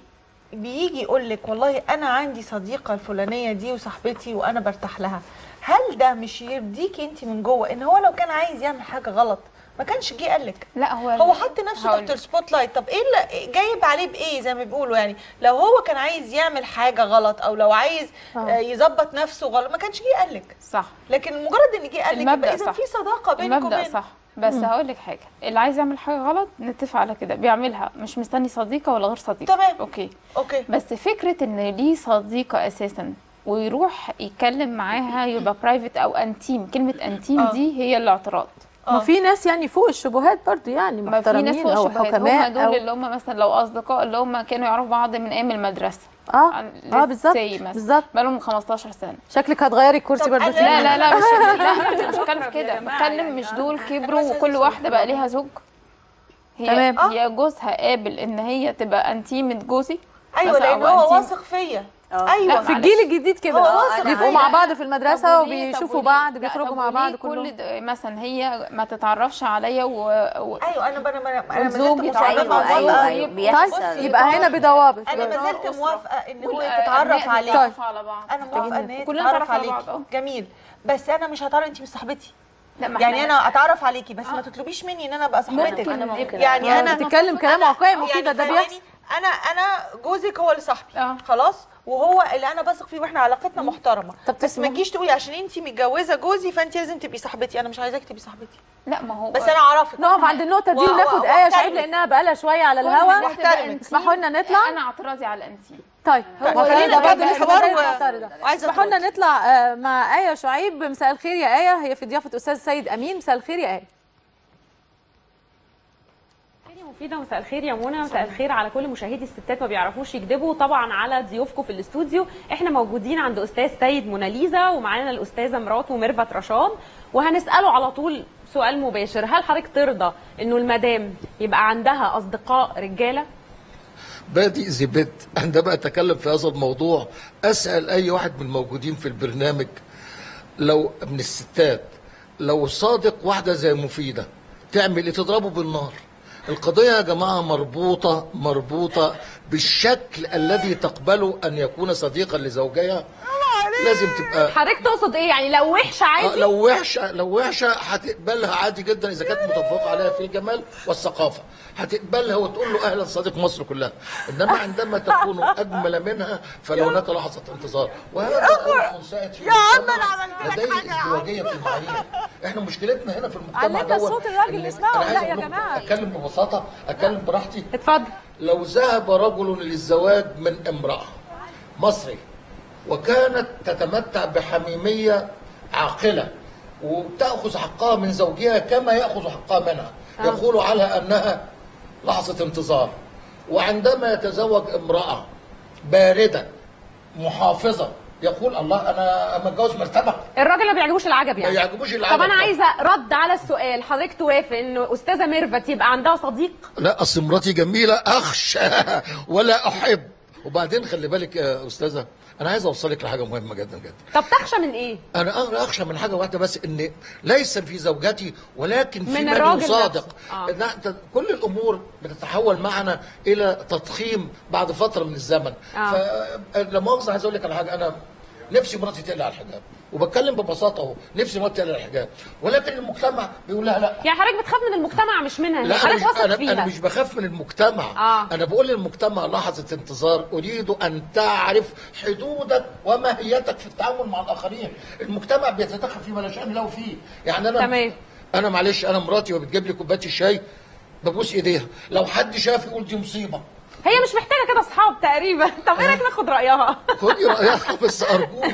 بيجي يقول لك والله انا عندي صديقه الفلانيه دي وصاحبتي وانا برتاح لها هل ده مش يرضيكي انت من جوه ان هو لو كان عايز يعمل حاجه غلط ما كانش جه قال لك لا هو هو حط نفسه هقول تحت السبوت لايت طب ايه اللي جايب عليه بايه زي ما بيقولوا يعني لو هو كان عايز يعمل حاجه غلط او لو عايز آه. آه، يظبط نفسه غلط ما كانش جه قال لك صح لكن مجرد ان جه قال لك المبدأ يبقى اذا صح. في صداقه بينك المبدأ وبينه صح بس مم. هقول لك حاجه اللي عايز يعمل حاجه غلط نتفق على كده بيعملها مش مستني صديقه ولا غير صديقه تمام. اوكي اوكي بس فكره ان ليه صديقه اساسا ويروح يتكلم معاها يبقى برايفت او انتيم كلمه انتيم آه. دي هي الاعتراض ما في ناس يعني فوق الشبهات برضو يعني ما في ناس محترمين فوق او الشبهات هم حكماء دول أو اللي هم مثلا لو اصدقاء اللي هم كانوا يعرفوا بعض من ايام المدرسه اه let's اه بالظبط say مثلا. بالظبط بقالهم 15 سنه شكلك هتغيري الكرسي برضو لا لا لا مش لا مش بتكلم في كده بتكلم مش دول كبروا وكل واحده بقى ليها زوج هي تمام. هي جوزها قابل ان هي تبقى انتيمة جوزي ايوه مثلا لان أو هو أنتيمة- واثق فيا لا، ايوه في الجيل الجديد كده هو آه، واثق بيبقوا فيا. مع بعض في المدرسه طب وليه- طب وبيشوفوا وليه- بعض لا، بيخرجوا طب مع وليه بعض كل كلهم د- مثلا هي ما تتعرفش عليا و... و... ايوه انا انا انا انا ما زلت والزوج مصممه يتعرف على على الموضوع. أيوة، طيب، بيحصل. بصي، يبقى هنا بضوابط انا ما زلت أسرة. موافقه ان هو والأبناء يتعرف عليك يتعرفوا على بعض انا موافقه ان هي كلنا تتعرف نتعرف على عليكي بعض، جميل بس انا مش هتعرف انت مش صاحبتي لا، ما يعني إحنا- انا اتعرف عليكي بس ما تطلبيش مني ان انا ابقى صاحبتك ممكن نبقى- يعني آه، انا بتتكلم كلام واقعي مفيد ده يعني بيحصل انا انا جوزك هو اللي صاحبي خلاص وهو اللي انا بثق فيه واحنا علاقتنا محترمه طب بس ما تجيش تقولي عشان انت متجوزه جوزي فانت لازم تبقي صاحبتي انا مش عايزاكي تبقي صاحبتي لا ما هو بس انا اعرفك نقف عند النقطه دي و- وناخد و- ايه شعيب واحترمك. لانها بقالها شويه على كل الهوا واحدة تبقى أنتيم. اسمحوا لنا نطلع انا اعتراضي على الانتيم طيب هو ما خلينا خلينا برضه نبدأ لسه الحوار بداية و- معترضة. وعايزة اسمحوا لنا نطلع آه، مع ايه شعيب مساء الخير يا ايه هي في ضيافه استاذ سيد امين مساء الخير يا ايه خير يا مفيدة مساء الخير يا منى مساء الخير على كل مشاهدي الستات ما بيعرفوش يكذبوا طبعا على ضيوفكم في الاستوديو احنا موجودين عند استاذ سيد مناليزا ومعانا الاستاذه مراته ميرفت رشاد وهنساله على طول سؤال مباشر هل حضرتك ترضى انه المدام يبقى عندها اصدقاء رجاله بادئ زبد عندما أتكلم في هذا الموضوع أسأل أي واحد من الموجودين في البرنامج لو من الستات لو صادق واحدة زي مفيدة تعمل إيه تضربه بالنار القضية يا جماعة مربوطة مربوطة بالشكل الذي تقبله أن يكون صديقا لزوجها لازم تبقى حضرتك تقصد ايه يعني لو وحشه آه، عادي لو وحشه لو وحشه هتقبلها عادي جدا اذا كانت متفوقه عليها في الجمال والثقافه هتقبلها وتقول له اهلا صديق مصر كلها انما عندما تكون اجمل منها فلهناك لحظه انتظار وهذا الامر سائد في يا عم المجتمع أنا عملت لك لديه ازدواجيه في المعايير احنا مشكلتنا هنا في المجتمع علمنا دوت صوت الراجل إن- نسمعه. أنا لا عايز يا أقول لكم جماعة. اتكلم ببساطه اتكلم براحتي اتفضل لو ذهب رجل للزواج من امراه مصري وكانت تتمتع بحميميه عاقله وتاخذ حقها من زوجها كما ياخذ حقها منها آه. يقول عليها انها لحظه انتظار وعندما يتزوج امراه بارده محافظه يقول الله انا متجوز مرتبه الراجل ما بيعجبوش العجب يعني ما يعجبوش طب العجب انا طبعا. عايزه رد على السؤال حضرتك توافق انه استاذه ميرفت يبقى عندها صديق لا اصل مراتي جميله اخشى ولا احب وبعدين خلي بالك يا استاذه انا عايز اوصلك لحاجه مهمه جدا جدا طب تخشى من ايه انا أنا اخشى من حاجه واحده بس ان ليس في زوجتي ولكن في من من, الراجل يصادق نفسه. آه. لا، ت- كل الامور بتتحول معنا الى تضخيم بعد فتره من الزمن آه. فلا مؤاخذه عايز اقول لك على حاجه انا نفسي مراتي تقلع الحجاب وبتكلم ببساطه اهو نفسي مراتي تقلع الحجاب ولكن المجتمع بيقول لها لا يعني حضرتك بتخاف من المجتمع مش منها هي لا أنا حضرتك مش, واثق أنا, فيها أنا مش بخاف من المجتمع آه. أنا بقول للمجتمع لحظة انتظار أريد أن تعرف حدودك وماهيتك في التعامل مع الآخرين المجتمع بيتدخل فيما لا شأن له فيه يعني أنا تمام. أنا معلش أنا مراتي وبتجيب لي كوباية الشاي ببوس إيديها لو حد شاف يقول دي مصيبة هي مش محتاجه كده اصحاب تقريبا طب ايه رايك ناخد رايها خدي رأيها بس أرجوك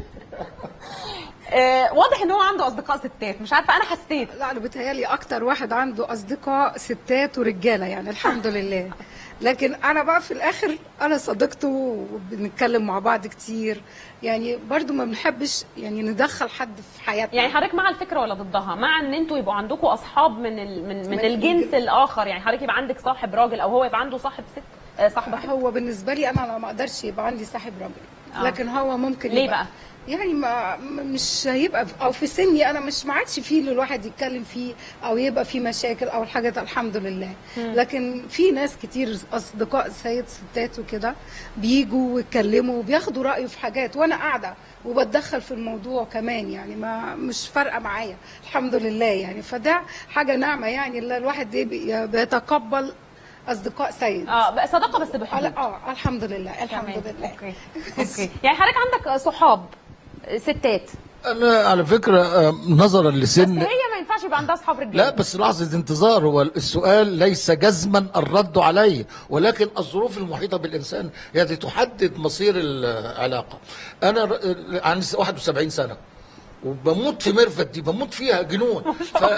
آه واضح ان هو عنده اصدقاء ستات مش عارفه انا حسيت لا انا بتهيالي اكتر واحد عنده اصدقاء ستات ورجاله يعني الحمد لله لكن انا بقى في الاخر انا صديقته وبنتكلم مع بعض كتير يعني برضو ما بنحبش يعني ندخل حد في حياتنا يعني حضرتك مع الفكره ولا ضدها مع ان انتوا يبقوا عندكم اصحاب من ال... من, من من الجنس الجن- الاخر يعني حضرتك يبقى عندك صاحب راجل او هو يبقى عنده صاحب ست آه، صاحبه ست هو بالنسبه لي انا ما اقدرش يبقى عندي صاحب راجل آه. لكن هو ممكن ليه يبقى- بقى؟ يعني ما م- مش هيبقى في- او في سني انا مش ما عادش فيه اللي الواحد يتكلم فيه او يبقى فيه مشاكل او الحاجات الحمد لله مم. لكن في ناس كتير اصدقاء سيد ستات وكده بيجوا ويتكلموا وبياخدوا رايه في حاجات وانا قاعده وبتدخل في الموضوع كمان يعني ما مش فارقه معايا الحمد لله يعني فده حاجه نعمه يعني اللي الواحد يبي- بيتقبل اصدقاء سيد اه بقى صداقه بس بحدود اه الحمد لله الحمد لله اوكي اوكي يعني حضرتك عندك صحاب ستات انا على فكره آه، نظرا لسن هي ما ينفعش يبقى عندها اصحاب رجاله لا بس لحظة انتظار هو السؤال ليس جزما الرد عليه ولكن الظروف المحيطة بالإنسان هي التي تحدد مصير العلاقة أنا ر- عندي 71 سنة وبموت في ميرفت دي بموت فيها جنون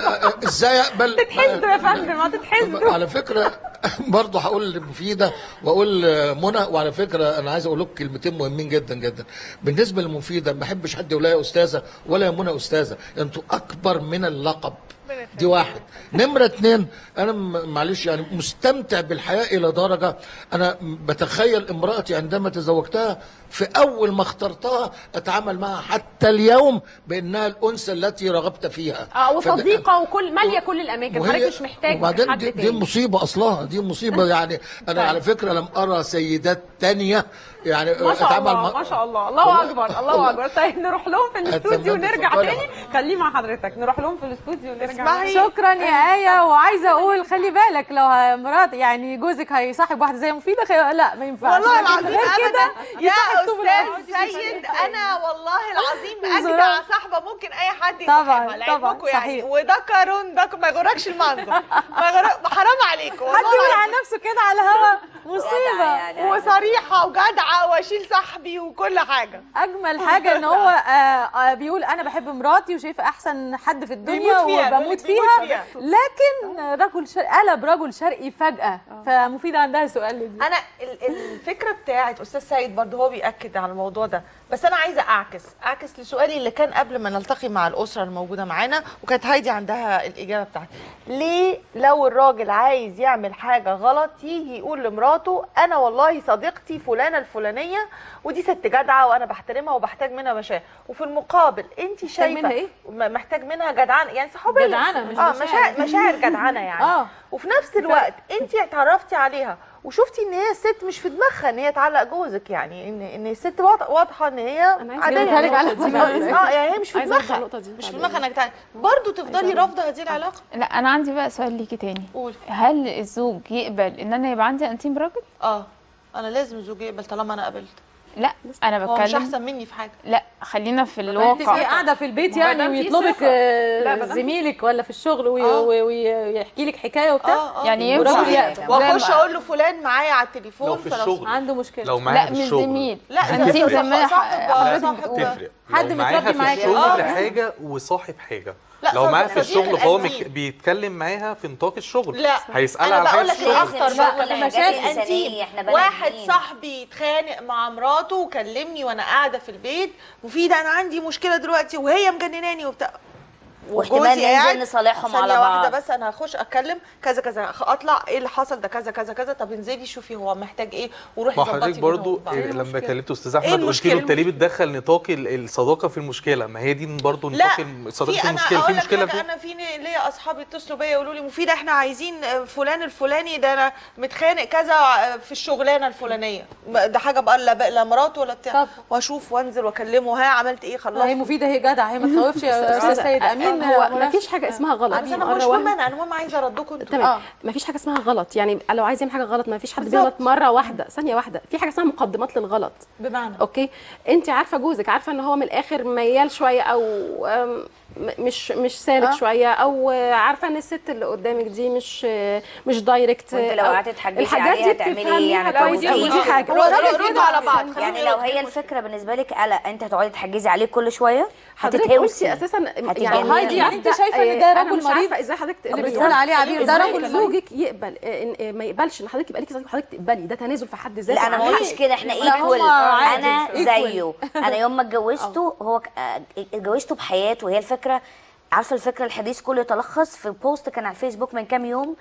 فازاي اقبل تتحسدوا يا فندم ما تتحسدوا على فكره برضه هقول مفيده واقول منى وعلى فكره انا عايز اقول لك كلمتين مهمين جدا جدا بالنسبه لمفيده ما بحبش حد يقول لها يا استاذه ولا يا منى استاذه انتوا اكبر من اللقب دي واحد نمرة اتنين انا م- معلش يعني مستمتع بالحياة الى درجة انا بتخيل امرأتي عندما تزوجتها في اول ما اخترتها اتعامل معها حتى اليوم بانها الانثى التي رغبت فيها اه فده- وصديقه وكل ماليه كل الاماكن وهي- حضرتك مش محتاج وبعدين حد دي, دي تاني مصيبة أصلها دي مصيبة يعني أنا على فكرة لم أرى سيدات تانية يعني ما شاء أتعامل الله مع- ما شاء الله الله اكبر الله اكبر طيب نروح لهم في الاستوديو أتمنى ونرجع تفضلي. تاني خليه مع حضرتك نروح لهم في الاستوديو ونرجع اسمعي شكرا يا آية وعايزة أقول خلي بالك لو ه- مرات يعني جوزك هيصاحب واحدة زي مفيدة خي... لا ما ينفعش والله لكن العظيم غير كده ابدا يا يصاحب طول الوقت. استاذ سيد انا والله العظيم زرار. اجدع صاحبه ممكن اي حد طبعاً، يصاحبها طبعاً، لعلمكم يعني صحيح. وده قارون ده ما يغركش المنظر ما يغرق حرام عليكم حد يقول عن نفسه كده على الهوا مصيبة يعني وصريحه وجدعه واشيل صاحبي وكل حاجه اجمل حاجه ان هو آه آه بيقول انا بحب مراتي وشايفه احسن حد في الدنيا بيموت فيها، وبموت بيموت فيها, فيها. لكن رجل شرقي قلب رجل شرقي فجاه فمفيده عندها سؤال لدي انا ال- الفكره بتاعت استاذ سيد برضه هو بياكد على الموضوع ده بس انا عايزه اعكس اعكس لسؤالي اللي كان قبل ما نلتقي مع الاسره الموجوده معانا وكانت هايدي عندها الاجابه بتاعتي ليه لو الراجل عايز يعمل حاجه غلط يجي يقول لمراته انا والله صديقتي فلانه الفلانيه ودي ست جدعه وانا بحترمها وبحتاج منها مشاعر وفي المقابل انت شايفه منها إيه؟ م- محتاج منها جدعانه يعني صحوبيه جدعانة مش اه مشاعر. مشاعر مشاعر جدعانه يعني آه. وفي نفس الوقت انت اتعرفتي عليها وشفتي ان هي ست مش في دماغها ان هي تعلق جوزك يعني ان ان الست واضح- واضحه ان هي عايزة أجاوبها لك على النقطة دي بقى. اه يعني هي مش في عايزة أوضح دماغها النقطة دي مش في بعدين. دماغها انك تعمل برضه تفضلي رافضه هذه العلاقه لا انا عندي بقى سؤال ليكي تاني قولي هل الزوج يقبل ان انا يبقى عندي انتيم براجل اه انا لازم زوجي يقبل طالما انا قبلت لا انا هو بتكلم مش احسن مني في حاجه لا خلينا في انت الواقع قاعده في البيت ما يعني دام في ويطلبك ثقة. آه، لا، ما دام في- زميلك ولا في الشغل وي- آه. وي- ويحكي لك حكايه وبتاع آه، آه. يعني ورجل ينفع يقبل. واخش اقول له فلان معايا على التليفون لو في فلو- الشغل. عنده مشكله لو معاها لا في مش الشغل زميل لا انتيم زي ما صاحب حضرتك صاحب تفرق حد لو معاها متربي في معاك الشغل آه. حاجه وصاحب حاجه لا، لو صديق- معاها في صديق الشغل فهو الأنتيم. مك- بيتكلم معاها في نطاق الشغل لا هيسألها انا على بقول حاجه لك ايه الشغل اكتر لا، بقى حاجات مشاكل إنسانية، انتيم إحنا بني واحد آدمين. صاحبي اتخانق مع مراته وكلمني وانا قاعده في البيت مفيده انا عندي مشكله دلوقتي وهي مجنناني وبتاع واحتمال وجوزي ننزل قاعد، نصالحهم ثانية على واحدة بعض. بس انا هخش اتكلم كذا كذا أخ- اطلع ايه اللي حصل ده كذا كذا كذا طب انزلي شوفي هو محتاج ايه وروحي ما ظبطي حضرتي بينهم برضو وبين بعض. إيه لما كلمت استاذ إيه احمد قلت المشكلة؟ له انت ليه بتدخل نطاق ال- الصداقه في المشكله ما هي دي برضو لا نطاق الم- صداقه في انا المشكله في اقول لك مشكله حاجه في انا في ن- ليا اصحابي اتصلوا بيا يقولوا لي مفيده احنا عايزين فلان الفلاني ده انا متخانق كذا في الشغلانه الفلانيه ما- ده حاجه بقى لا بقى لا مراته ولا بتاع واشوف وانزل واكلمه ها عملت ايه لا، خلصت هي مفيده هي جدع هي ما تخوفش يا استاذ سيد امين هو منى. ما فيش حاجه اسمها غلط بس انا مرة مش واحدة. مهم انا المهم عايزه اردكم انتوا تمام ما فيش حاجه اسمها غلط يعني لو عايز يعمل حاجه غلط ما فيش حد بالظبط. بيغلط مره واحده ثانيه واحده في حاجه اسمها مقدمات للغلط بمعنى اوكي انت عارفه جوزك عارفه ان هو من الاخر ميال شويه او أم، م- مش مش سالك آه. شويه او عارفه ان الست اللي قدامك دي مش مش دايركت وانت لو أو قعدتي تحجزي الحاجات عليها دي تعملي ايه بتفهميها يعني كويس طب أوي، ودي- دي حاجه ردوا على بعض يعني لو هي الفكره بالنسبه لك قلق انت هتقعدي تحجزي عليه كل شويه حضرتك هتتهوسي قلتي اساسا هتتجنني. هايدي يعني انت شايفه ان ده أنا رجل مش مريض عارفه ازاي حضرتك اللي بتقول عليه عبير ده إزاي رجل زوجك يقبل إن- إن ما يقبلش ان حضرتك يبقى ليكي صديق وحضرتك تقبلي ده تنازل في حد ذاته لا انا ما عن قلتش حقك. كده احنا لا، ايكوال هما عادي. انا equal. زيه انا يوم ما اتجوزته هو ك- آه، اتجوزته بحياته وهي الفكره عارفه الفكره الحديث كله يتلخص في بوست كان على الفيسبوك من كام يوم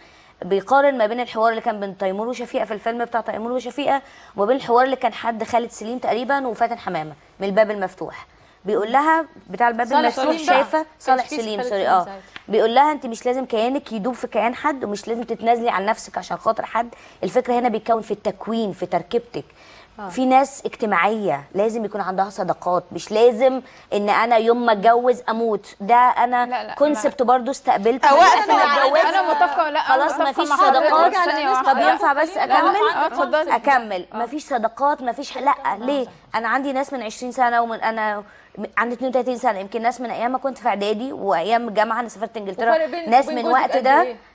بيقارن ما بين الحوار اللي كان بين تيمور وشفيقه في الفيلم بتاع تيمور وشفيقه وما بين الحوار اللي كان حد خالد سليم تقريبا وفاتن حمامه من الباب المفتوح بيقول لها بتاع الباب صالح المفتوح سليم بقى. شايفه كانش صالح فيه سليم خالد سوري سليم اه ساعتها. بيقول لها انت مش لازم كيانك يدوب في كيان حد ومش لازم تتنازلي عن نفسك عشان خاطر حد الفكره هنا بيتكون في التكوين في تركيبتك آه. في ناس اجتماعيه لازم يكون عندها صداقات مش لازم ان انا يوم ما اتجوز اموت ده انا كونسبت برضو استقبلته أوقف لما مع- اتجوزت أنا متفقة- لا، أنا خلاص متفقة ما فيش مع حضرتك. صداقات ثانية واحدة. طب ينفع بس لا، اكمل لا، اتفضلي. اكمل ما فيش صداقات ما فيش لا ليه انا عندي ناس من 20 سنه ومن انا م- عندي 32 سنه يمكن ناس من ايام ما كنت في اعدادي وايام الجامعه انا سافرت انجلترا وفرق بين- ناس وبين من جوزك وقت قد ده إيه؟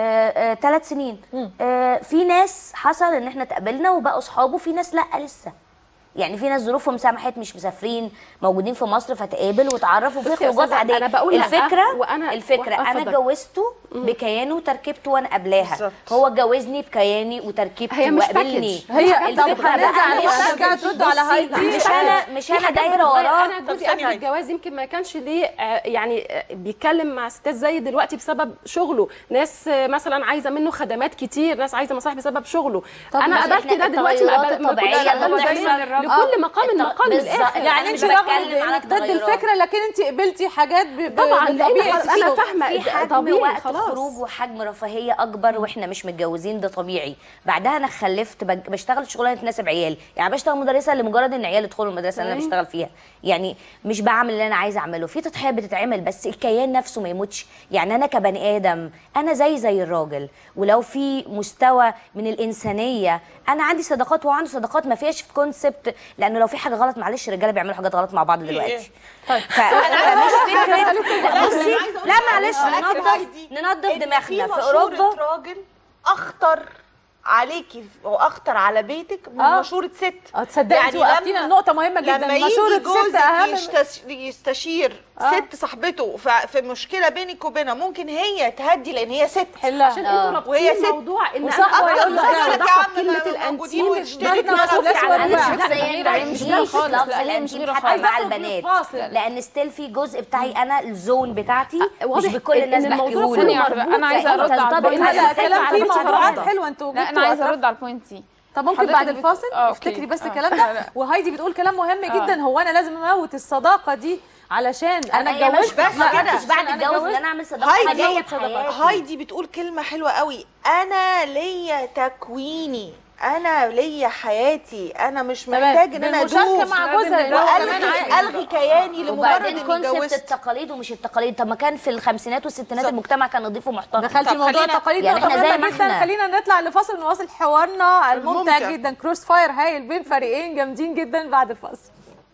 ثلاث سنين آه في ناس حصل ان احنا اتقابلنا وبقوا اصحاب وفي ناس لا لسه يعني في ناس ظروفهم سمحت مش مسافرين موجودين في مصر فتقابل وتعرف وفي بصي يا خروجات أستاذة، عاديه أنا بقول لأ، الفكره وأنا- الفكره وأ- انا اتفضل. اتجوزته بكيانه وتركيبته وانا قبلاها هو اتجوزني بكياني وتركيبتي هي مش وقابلني باكج. هي- الفكره طب هنرجع بقى عليها مش- هنرجع تردوا على بصي، هايدي. مش انا مش في انا حاجات دايره بتتغير. وراه انا جوزي قبل الجواز يمكن ما كانش ليه آه، يعني آه، بيتكلم مع ستات زي دلوقتي بسبب شغله ناس آه، مثلا عايزه منه خدمات كتير ناس عايزه مصالح بسبب شغله طب انا ماشي، قابلت إحنا ده دلوقتي ما التغيرات قبل- ما كنتش الطبيعية قابله اللي زي بتحصل لكل آه، مقام الت- مقال من بالظبط. الاخر يعني انت رغم انك ضد الفكره لكن انت قبلتي حاجات ب- ب- طبعاً، لأن بالطبيعي أنا في- فاهمة في ده حجم طبيعي، وقت خلاص. خروج وحجم رفاهيه اكبر واحنا مش متجوزين ده طبيعي بعدها انا خلفت بج- بشتغل شغلانه تناسب عيالي يعني بشتغل مدرسه لمجرد ان عيالي يدخلوا المدرسه اللي انا تمام. بشتغل فيها يعني مش بعمل اللي انا عايزه اعمله في تضحيه بتتعمل بس الكيان نفسه ما يموتش يعني انا كبني ادم انا زي زي الراجل ولو في مستوى من الانسانيه انا عندي صداقات وهو عنده صداقات ما فيهاش في كونسبت لانه لو في حاجه غلط معلش الرجاله بيعملوا حاجات غلط مع بعض دلوقتي طيب ف- فمش فكره لا لا، بصي أنا عايزة أقول لا لك معلش حاجة. ننظف هايدي، ننظف إن دماغنا في في مشورة اوروبا راجل اخطر عليكي واخطر على بيتك من آه. مشوره ست اه تصدقي انت وقفتينا لما- النقطه مهمه جدا لما يجي مشورة ست جوزك اهم يستش... يستشير آه. ست صاحبته ف- في مشكله بينك وبينها ممكن هي تهدي لان هي ست حلها عشان انتوا رابطين وهي ست موضوع ان وصاحبه انا يقول لك أقدر يا أصدقها عم بكلمه ما موجودين الانتيم واشتري بس نفس بصي، الأسود انا والواحد. شخصيا لا، ما مش بحبش غيرة خالص. لفظ لا، هي مش الانتيم غيرة حتى خالص. مع عايزة البنات فاصل. لان ستيل في جزء بتاعي انا الزون بتاعتي مش واضح بكل الناس إن الموضوع بحكيهولك كله ثانية واحدة، أنا عايزة فأنت أرد على تنطبق البوينت على لا الست كلام على فيه فكرة موضوعات واحدة. حلوه انتوا لا جبتوا انا عايزه أطراف. ارد على البوينت دي طب ممكن حضرتك بعد بت- الفاصل آه، أوكي. افتكري بس آه. الكلام ده وهايدي بتقول كلام مهم جدا هو انا لازم اموت الصداقه دي علشان انا هي مش اتجوزت بس لا، كده عشان مش بعد أنا الجواز ان اتجوزت. انا اعمل صداقه هايدي حقيقيه بحياتي هايدي بتقول كلمه حلوه قوي انا ليا تكويني انا ليا حياتي انا مش تمام. محتاج ان انا بالمشاركة ادوس مع جوزها لأن هو كمان والغي عايز. الغي كياني لمجرد وبعدين اني كونسبت اتجوزت التقاليد ومش التقاليد طب ما كان في الخمسينات والستينات بالظبط. المجتمع كان نظيف ومحترم دخلتي طب موضوع خلينا- التقاليد يعني نقطة إحنا زي مهمة ما جدا إحنا. خلينا نطلع لفاصل نواصل حوارنا الممتع الممتع. جدا كروس فاير هايل بين فريقين جامدين جدا بعد الفاصل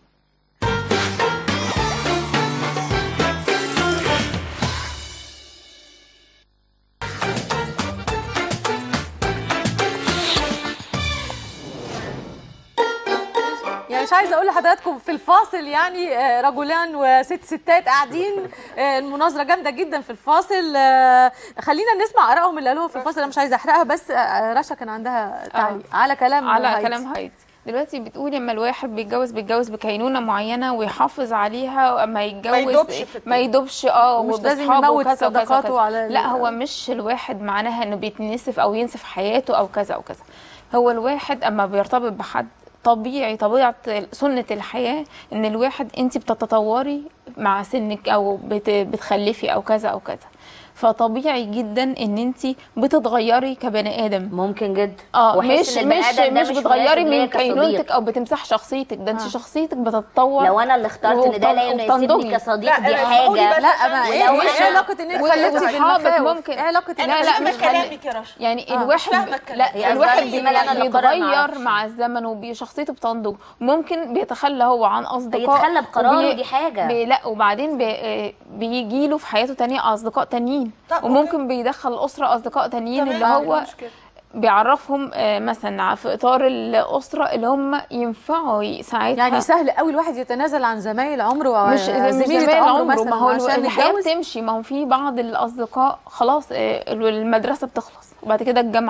يعني مش عايزه اقول لحضراتكم في الفاصل يعني آه، رجلان وست ستات قاعدين آه، المناظره جامده جدا في الفاصل آه، خلينا نسمع ارائهم اللي قالوها في الفاصل انا مش عايزه احرقها بس آه، رشا كان عندها تعليق على كلام على هايدي. كلام هايدي دلوقتي بتقولي اما الواحد بيتجوز بيتجوز بكينونه معينه ويحافظ عليها واما يتجوز يدوبش في ما يدوبش اه ومش لازم وبأصحابه يموت وكذا وكذا صداقاته وكذا. على ال- لا هو مش الواحد معناها انه بيتنسف او ينسف حياته او كذا او كذا هو الواحد اما بيرتبط بحد طبيعي طبيعه سنه الحياه ان الواحد انت بتتطوري مع سنك او بت بتخلفي او كذا او كذا فطبيعي جدا ان انت بتتغيري كبني ادم ممكن جدا اه وأحس مش إن البني مش آدم ده مش مش بتغيري مناسب ليا من كصديق. كينونتك او بتمسح شخصيتك ده انت شخصيتك بتتطور لو انا اللي اخترت ان ده لا يناسبني وبتنضجي. كصديق دي لا، حاجه قولي بس لا ما ايه ولو ايه أنا- علاقه ان انت و- خلفتي وأصحابك بالمخاوف ممكن- ايه علاقه ان انا لا، لا، مش مش كلامك يا رشا يعني آه، الواحد فاهمة الكلام. لا هي الواحد قصدها إيه؟ ما أنا اللي قرر بيتغير معرفش. مع الزمن وشخصيته بتنضج ممكن بيتخلى هو عن اصدقاء بيتخلى بقراره، وبي- دي حاجة. بي لا وبعدين بي بيجي له في حياته تانية اصدقاء تانيين طب وممكن بيدخل الاسره اصدقاء تانيين تمام، اللي ما هو في مشكلة. بيعرفهم آه، مثلا في اطار الاسره اللي هم ينفعوا ساعتها يعني سهل قوي الواحد يتنازل عن زمايل عمره مش مش وزميلة زمايل عمره مثلا ما هو عشان الحياه يتجوز بتمشي ما هو في بعض الاصدقاء خلاص آه، المدرسه بتخلص وبعد كده الجامعه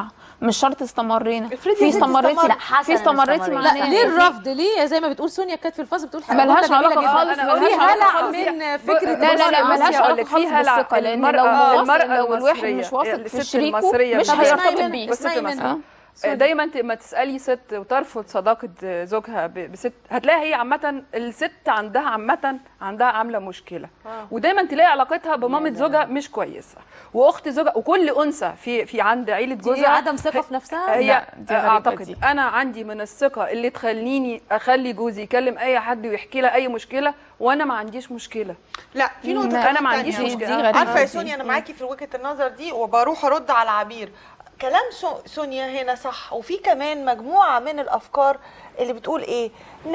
مش شرط استمرينا افرضي في يا ستي استمريتي استمر- لا في استمريتي مع لا ناس. ليه في- الرفض ليه زي ما بتقول سونيا كانت في الفاصل بتقول حاجه ملهاش جميلة علاقة جداً. خالص، أنا ملهاش في علاقة هلع خالص. من ب- فكره لا لا لا الوصل. ملهاش بصي أقول علاقة لك، خالص في هلع. بالثقة لأن المرأة- لو واثق المرأة لو الواحد المصرية، مش واثق في الست شريكه المصرية مش بتاعت- هيرتبط بيه الست المصرية. آه. دايما ت- ما تسالي ست وترفض صداقه زوجها ب- بست هتلاقي هي عامه الست عندها عامه عندها عامله مشكله آه. ودايما تلاقي علاقتها بمامه زوجها مش كويسه واخت زوجها وكل انثى في في عند عيله دي جوزها عدم ثقة هي- في نفسها؟ هي لا، دي غريبة اعتقد دي. انا عندي من الثقه اللي تخليني اخلي جوزي يكلم اي حد ويحكي لها اي مشكله وانا ما عنديش مشكله لا في نقطه انا كمان ما عنديش تانية. مشكله عارفه يا سونيا انا معاكي في وجهه النظر دي وبروح ارد على عبير كلام سو- سونيا هنا صح وفي كمان مجموعه من الافكار اللي بتقول ايه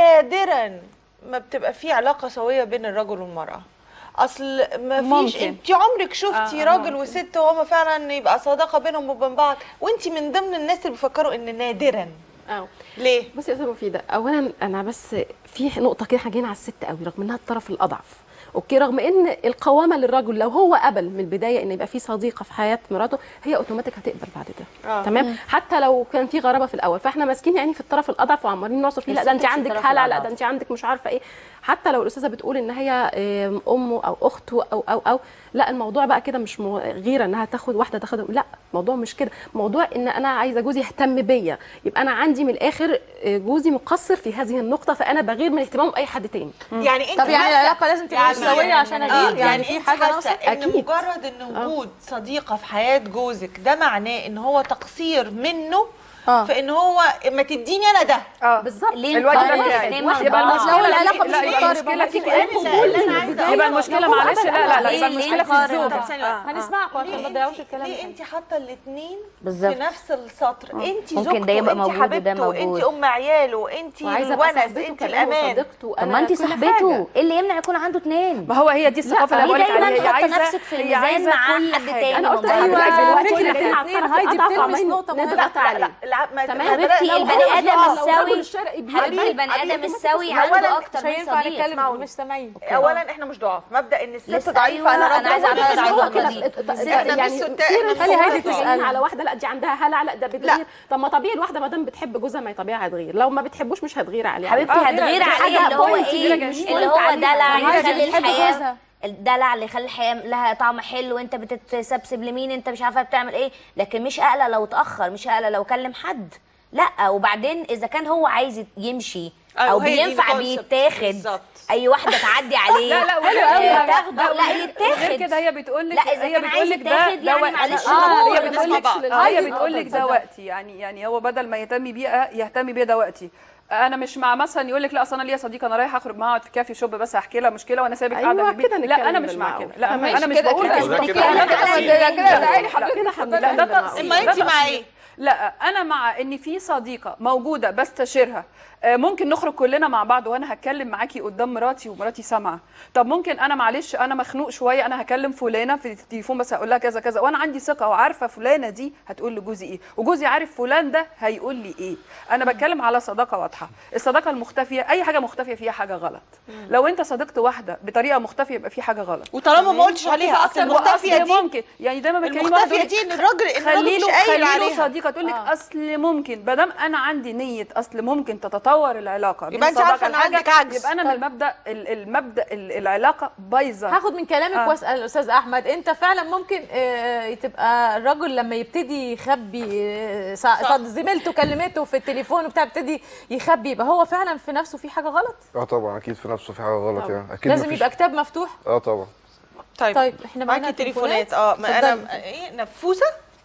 نادرا ما بتبقى في علاقه سويه بين الرجل والمراه اصل ما فيش ممكن. انت عمرك شفتي آه، راجل ممكن. وست وهما فعلا يبقى صداقه بينهم وبين بعض وانت من ضمن الناس اللي بيفكروا ان نادرا اه ليه بصي يا استاذه مفيده اولا انا بس في نقطه كده احنا جايين على الست قوي رغم انها الطرف الاضعف اوكي رغم ان القوامه للرجل لو هو قبل من البدايه ان يبقى في صديقه في حياه مراته هي اوتوماتيك هتقبل بعد ده آه. تمام مم. حتى لو كان في غرابه في الاول فاحنا ماسكين يعني في الطرف الاضعف وعمالين نعصر فيه لا ده انت الست في عندك الطرف هلع لا الأضعف. ده انت عندك مش عارفه ايه حتى لو الاستاذه بتقول ان هي آم، امه او اخته او او او لا الموضوع بقى كده مش مو- غيره انها تاخد واحده تاخد لا الموضوع مش كده موضوع ان انا عايزه جوزي يهتم بيا يبقى انا عندي من الاخر آه، جوزي مقصر في هذه النقطه فانا بغير من اهتمامه باي حد تاني يعني انت طب يعني حاسة- العلاقة لازم تبقى يعني- سوية عشان آه، أغير؟ يعني يعني في انت حاجة حاسة ناقصة؟ ان أكيد. مجرد ان وجود صديقه في حياه جوزك ده معناه ان هو تقصير منه آه. في ان هو ما تديني انا ده اه بالظبط ليه الواجب نقارن بتاعي الاتنين يبقى مع بعض؟ المشكله لو العلاقة لا، مش يبقى مقاربة، المشكله ما فيك في انت قبول من البداية. يبقى المشكله لو هو معلش قبل لا لا لا ليه- يبقى ليه المشكله في نقارن؟ الزوجه طب ثانية آه، واحدة. آه. هنسمعكم عشان ما تضيعوش الكلام ليه انت حاطه الاثنين بالظبط. في نفس السطر آه. انت ممكن زوجته ده يبقى انت موجود وده حبيبته انت موجود. ام عياله انت وعايزه ابقى الونس صاحبته انت كمان الامان وصديقته طب ما انت كل صاحبته حاجة. ايه اللي يمنع يكون عنده اتنين ما هو هي دي الثقافه اللي ليه انا بقولك دايما عليها هي حاطه عايزه نفسك في هي الميزان عايزه مع كل حد حاجه تاني انا قلت من ايوه بعض. دلوقتي فكرة الاثنين الاتنين هايدي بتلمس نقطة مهمة. نضغط عليه لا ما تمام حبيبتي لو البني هو ادم لو الرجل السوي الشرقي حبيبتي بيقبل- البني ادم السوي أولاً عنده اكتر مش من هينفع صديق نتكلم مش سامعين اولا احنا مش ضعاف مبدا ان الست لسه ضعيفه أيوة، انا أنا عايزة راجل أعترض على مش النقطة ضعيفة. دي. احنا يعني مش ستات سير احنا خلي مش هايدي ضعاف. تسال على واحده لا دي عندها هلع لا ده بتغير طب ما طبيعي الواحده ما دام بتحب جوزها ما هي طبيعي هتغير لو ما بتحبوش مش هتغير عليه حبيبتي آه، هتغير دي عليه حاجة اللي هو point ايه كده، مش اللي point هو عليها. دلع عايزة يخلي بتحب الحياه جوزها. الدلع اللي يخلي الحياه لها طعم حلو وانت بتتسبسب لمين انت مش عارفه بتعمل ايه لكن مش قلق لو اتاخر مش قلق لو كلم حد لا وبعدين اذا كان هو عايز يمشي أيوة، او هي دي بينفع الconcept. بيتاخد بالظبط. اي واحده تعدي عليه لا لا آه، وغير كده تاخده لا وغير- يتاخد وغير كده هي بتقول لك لا اذا هي كان بتقول عايز لك ده يتاخد ده يعني وقت معلش اه نقول هي بتقول لك نسمع بعض. هي هايدي بتقول لك ده تصدق. وقتي يعني يعني هو بدل ما يهتم بيها يهتم بيها ده وقتي انا مش مع مثلا يقول لك لا اصل انا ليا صديقه انا رايح اخرج معاها في كافي شوب بس احكي لها مشكله وانا سايبك قاعده أيوة في البيت كده لا انا نتكلم مش مع بالمعقول. كده لا ماشي انا مش كده بقول كده. كده. ده كده لا، كده تقصير. كده كده. تعالي لا، حضرتك. كده حضرتك لا، ده بالمعقول. تقصير أما ده أنت مع تقصير. إيه؟ لا انا مع ان في صديقه موجوده بستشيرها آه، ممكن نخرج كلنا مع بعض وانا هتكلم معاكي قدام مراتي ومراتي سامعه طب ممكن انا معلش انا مخنوق شويه انا هكلم فلانه في التليفون بس هقول لها كذا كذا وانا عندي ثقه وعارفه فلانه دي هتقول لجوزي ايه وجوزي عارف فلان ده هيقول لي ايه انا بتكلم على صداقه واضحه الصداقه المختفيه اي حاجه مختفيه فيها حاجه غلط لو انت صديقت واحده بطريقه مختفيه يبقى في حاجه غلط وطالما ما قلتش عليها اصل المختفيه وأصل دي ممكن يعني دايما بتكلمي المختفية واحد دي إن الراجل- إن الراجل خلي مش له قايل خلي له عليها. صديقه تقول لك اصل ممكن ما دام انا عندي نيه اصل ممكن تتطور العلاقه يبقى أنت عارفة إن لحاجة، عندك عجز. يبقى انا من المبدا ال- المبدا ال- العلاقه بايظه هاخد من كلامك آه. واسال الاستاذ احمد انت فعلا ممكن آه، تبقى الرجل لما يبتدي يخبي آه، ص- صد- زميلته كلمته في التليفون وبتاع يبتدي يخبي يبقى هو فعلا في نفسه في حاجه غلط اه طبعا اكيد في نفسه في حاجه غلط طبعا. يعني اكيد لازم مفيش- يبقى كتاب مفتوح اه طبعا طيب طيب احنا معانا معاكي تليفونات اه ما اتفضلي. انا ايه نفوسه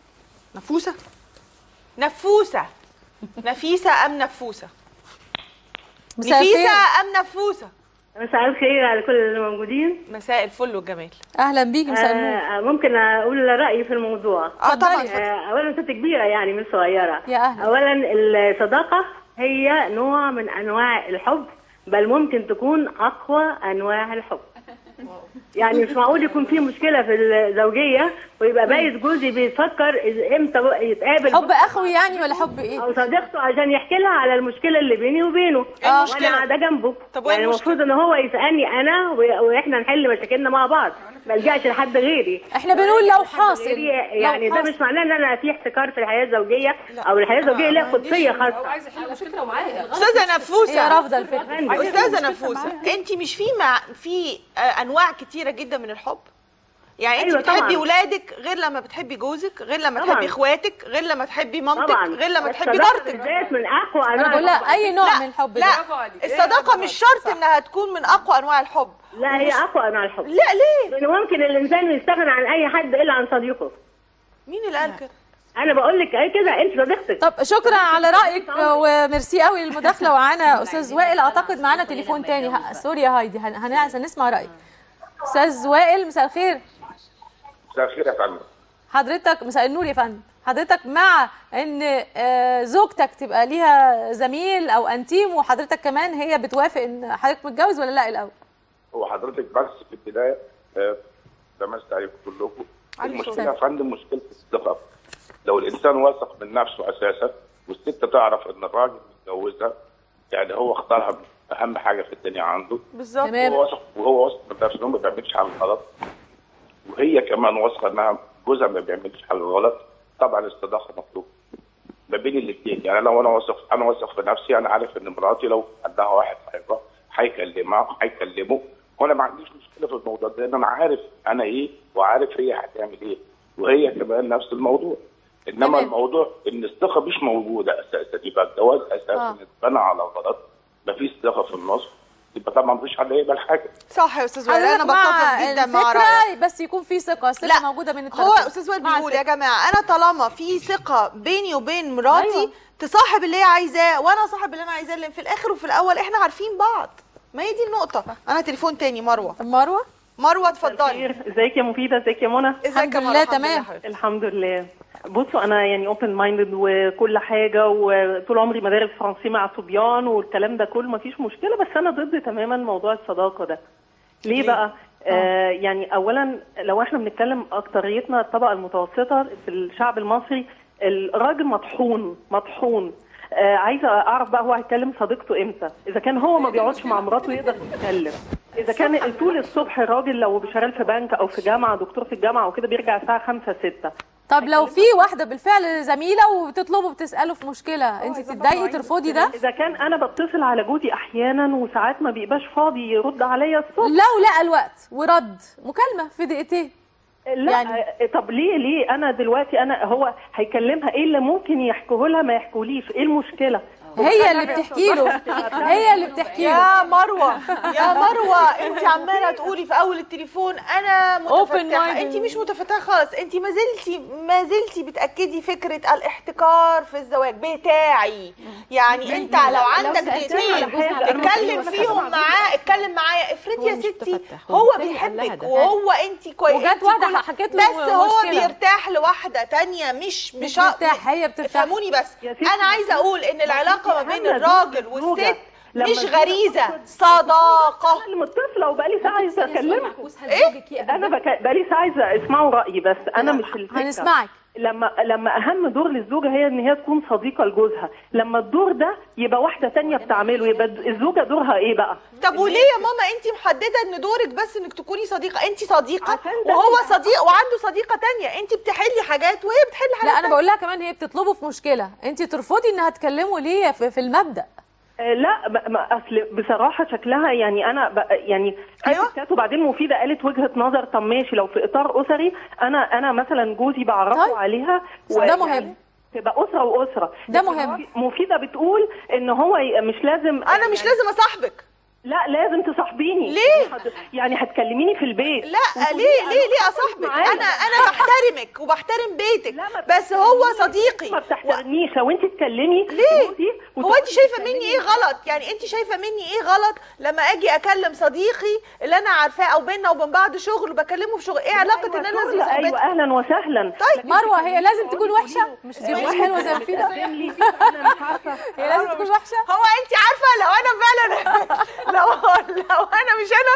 نفوسه نفوسه نفيسه ام نفوسه مساء الخير. نفيسه ام نفوسه مساء الخير على كل الموجودين مساء الفل والجمال اهلا بيكي مساء النور آه ممكن اقول رايي في الموضوع اه طبعا آه اولا ست كبيره يعني مش صغيره يا أهلا. اولا الصداقه هي نوع من انواع الحب بل ممكن تكون اقوى انواع الحب يعني مش معقول يكون في مشكله في الزوجيه ويبقى بايت جوزي بيفكر إذا امتى بقى يتقابل حب اخوي يعني ولا حب ايه او صديقته عشان يحكي لها على المشكله اللي بيني وبينه إيه المشكلة؟ وانا قاعده جنبه طب وإيه يعني المفروض ان هو يسالني انا و- واحنا نحل مشاكلنا مع بعض ما الجاش لحد غيري احنا بنقول لو حاصل غيري يعني لو ده حاصل. مش معناه ان انا في احتكار في الحياه الزوجيه او الحياه الزوجيه ليها قدسيه خاصه فكره معايا استاذه نفوسه هي رافضه الفكره استاذه نفوسه انت مش في مع في آه، انواع كتيره جدا من الحب يعني انت أيوة بتحبي طبعاً. ولادك غير لما بتحبي جوزك غير لما طبعاً. تحبي اخواتك غير لما تحبي مامتك طبعا غير لما تحبي الصداقة جارتك بالذات من اقوى انواع انا بقول لها الحب. اي نوع لا، من الحب لا ده الصداقه مش شرط انها تكون من اقوى انواع الحب لا هي اقوى انواع الحب لا ليه لان ممكن الانسان يستغنى عن اي حد الا عن صديقه مين اللي قال كده انا بقول لك اي كده انت صديقتك طب شكرا على رايك وميرسي قوي للمداخله ومعانا استاذ وائل اعتقد معانا تليفون تاني ه- سوري يا هايدي هن- هن- هنسمع رايك استاذ وائل مساء الخير مساء الخير يا فندم حضرتك مساء النور يا فندم حضرتك مع ان آه، زوجتك تبقى ليها زميل او انتيم وحضرتك كمان هي بتوافق ان حضرتك متجوز ولا لا الاول هو حضرتك بس في البدايه آه، لمست عليكم كلكم عليكم المشكله يا السلام. فندم مشكله الثقه لو الانسان واثق من نفسه اساسا والست تعرف ان الراجل متجوزها يعني هو اختارها اهم حاجه في الدنيا عنده بالظبط تمام. وهو واثق وهو واثق من نفسه انه ما بيعملش حاجه غلط وهي كمان واثقه انها جوزها ما بيعملش حاجه غلط طبعا الصداقه مطلوبه ما بين الاثنين يعني لو انا واثق انا واثق في نفسي انا عارف ان مراتي لو عندها واحد صاحبها هيكلمها هيكلمه وانا ما عنديش مشكله في الموضوع ده لان انا عارف انا ايه وعارف هي هتعمل ايه وهي كمان نفس الموضوع انما تمام. الموضوع ان الثقه مش موجوده اساسا يبقى الجواز اساسا آه. اتبنى على غلط مفيش ثقه في النص يبقى طبعا مفيش حد هيقبل حاجه صح يا استاذ وائل انا حضرتك مع بتفق جدا مع رايك الفكره بس يكون في ثقه الثقه لا، موجوده من هو الطرفين استاذ وائل مع بيقول يا الفكرة. جماعه انا طالما في ثقه بيني وبين مراتي أيوة. تصاحب اللي هي عايزاه وانا صاحب اللي انا عايزاه لان في الاخر وفي الاول احنا عارفين بعض ما هي دي النقطه انا تليفون تاني مروه مروه مروه اتفضلي ازيك يا مفيده ازيك يا منى ازيك يا الحمد مروه لله الحمد تمام. حبيبتي. الحمد لله بصوا انا يعني اوبن مايندد وكل حاجه وطول عمري مدارس فرنسي مع صبيان والكلام ده كله مفيش مشكله بس انا ضد تماما موضوع الصداقه ده ليه, ليه؟ بقى آه يعني اولا لو احنا بنتكلم اكتريتنا الطبقه المتوسطه في الشعب المصري الراجل مطحون مطحون آه عايزه اعرف بقى هو هيكلم صديقته امتى اذا كان هو ما بيقعدش مع مراته يقدر يتكلم اذا كان طول الصبح الراجل لو شغال في بنك او في جامعه دكتور في الجامعه وكده بيرجع الساعه 5 6 طب لو في واحده بالفعل زميله وبتطلبه بتساله في مشكله انت تتضايقي ترفضي ده اذا كان انا بتصل على جوزي احيانا وساعات ما بيبقاش فاضي يرد عليا الصبح لو لقى الوقت ورد مكالمه في دقيقتين لا يعني طب ليه ليه انا دلوقتي انا هو هيكلمها ايه اللي ممكن يحكيه لها ما يحكوليش ايه المشكله هي اللي بتحكي له هي اللي بتحكي له يا مروه يا مروه انت عماله تقولي في اول التليفون انا متفتحه minded. انت مش متفتحه خالص انت ما زلتي ما زلتي بتاكدي فكره الاحتكار في الزواج بتاعي يعني انت لو عندك سألتني على اثنين جوزها على تتكلم فكرة فيهم معاه اتكلم معايا افرضي هو يا مش ستي متفتح، هو هو التاني قال لها بيحبك ده. وهو انت كويس وجت انت واحدة كل- حكت له بس هو مشكلة. بيرتاح لواحده تانية مش مش مش بيرتاح هي بترتاح افهموني بس يا ستي، انا عايزه اقول ان العلاقه ما بين أهم الراجل زوج والست الزوجة. لما مش الزوجة غريزه تدخل- صداقه انا اللي متصله وبقالي ساعه عايزه اكلمك ايه انا بك... بقالي ساعه عايزه اسمعوا رايي بس انا مش الفكره هنسمعك. لما لما اهم دور للزوجه هي ان هي تكون صديقه لجوزها لما الدور ده يبقى واحده تانية بتعمله يبقى الزوجه دورها ايه بقى طب وليه يا ماما انت محدده ان دورك بس انك تكوني صديقه انت صديقه وهو صديق وعنده صديقه تانية انت بتحلي حاجات وهي بتحل حاجات لا انا تانية. بقول لها كمان هي بتطلبه في مشكله انت ترفضي انها تكلمه ليه في في المبدا آه، لا ب- ما اصل بصراحه شكلها يعني انا ب... يعني في أيوة. ستات وبعدين مفيده قالت وجهه نظر طب ماشي لو في اطار اسري انا انا مثلا جوزي بعرفه طيب. عليها ده مهم. تبقى اسره واسره ده لكن مهم. مفيده بتقول ان هو ي- مش لازم انا مش لازم اصاحبك لا لازم تصاحبيني ليه؟ يعني هت- يعني هتكلميني في البيت لا وتقولي ليه لي ليه ليه أنا اصاحبك معايا. انا انا بحترمك وبحترم بيتك لا، ما بس هو بتحترميش. صديقي ما بتحترميش لو انت تكلمي ليه؟ جوزي هو وتقعدي انت شايفه تتكلمي مني ايه غلط يعني انت شايفه مني ايه غلط لما اجي اكلم صديقي اللي انا عارفاه او بينا وبين بعض شغل بكلمه في شغل ايه علاقه ان انا أيوة, لازم ايوه صاحبتك اهلا وسهلا طيب مروه هي لازم تكون وحشه مش دي مش حلوه زي ما في ده انا مش عارفه هي لازم تكون وحشه هو انت عارفه لو انا فعلا لو لو انا مش انا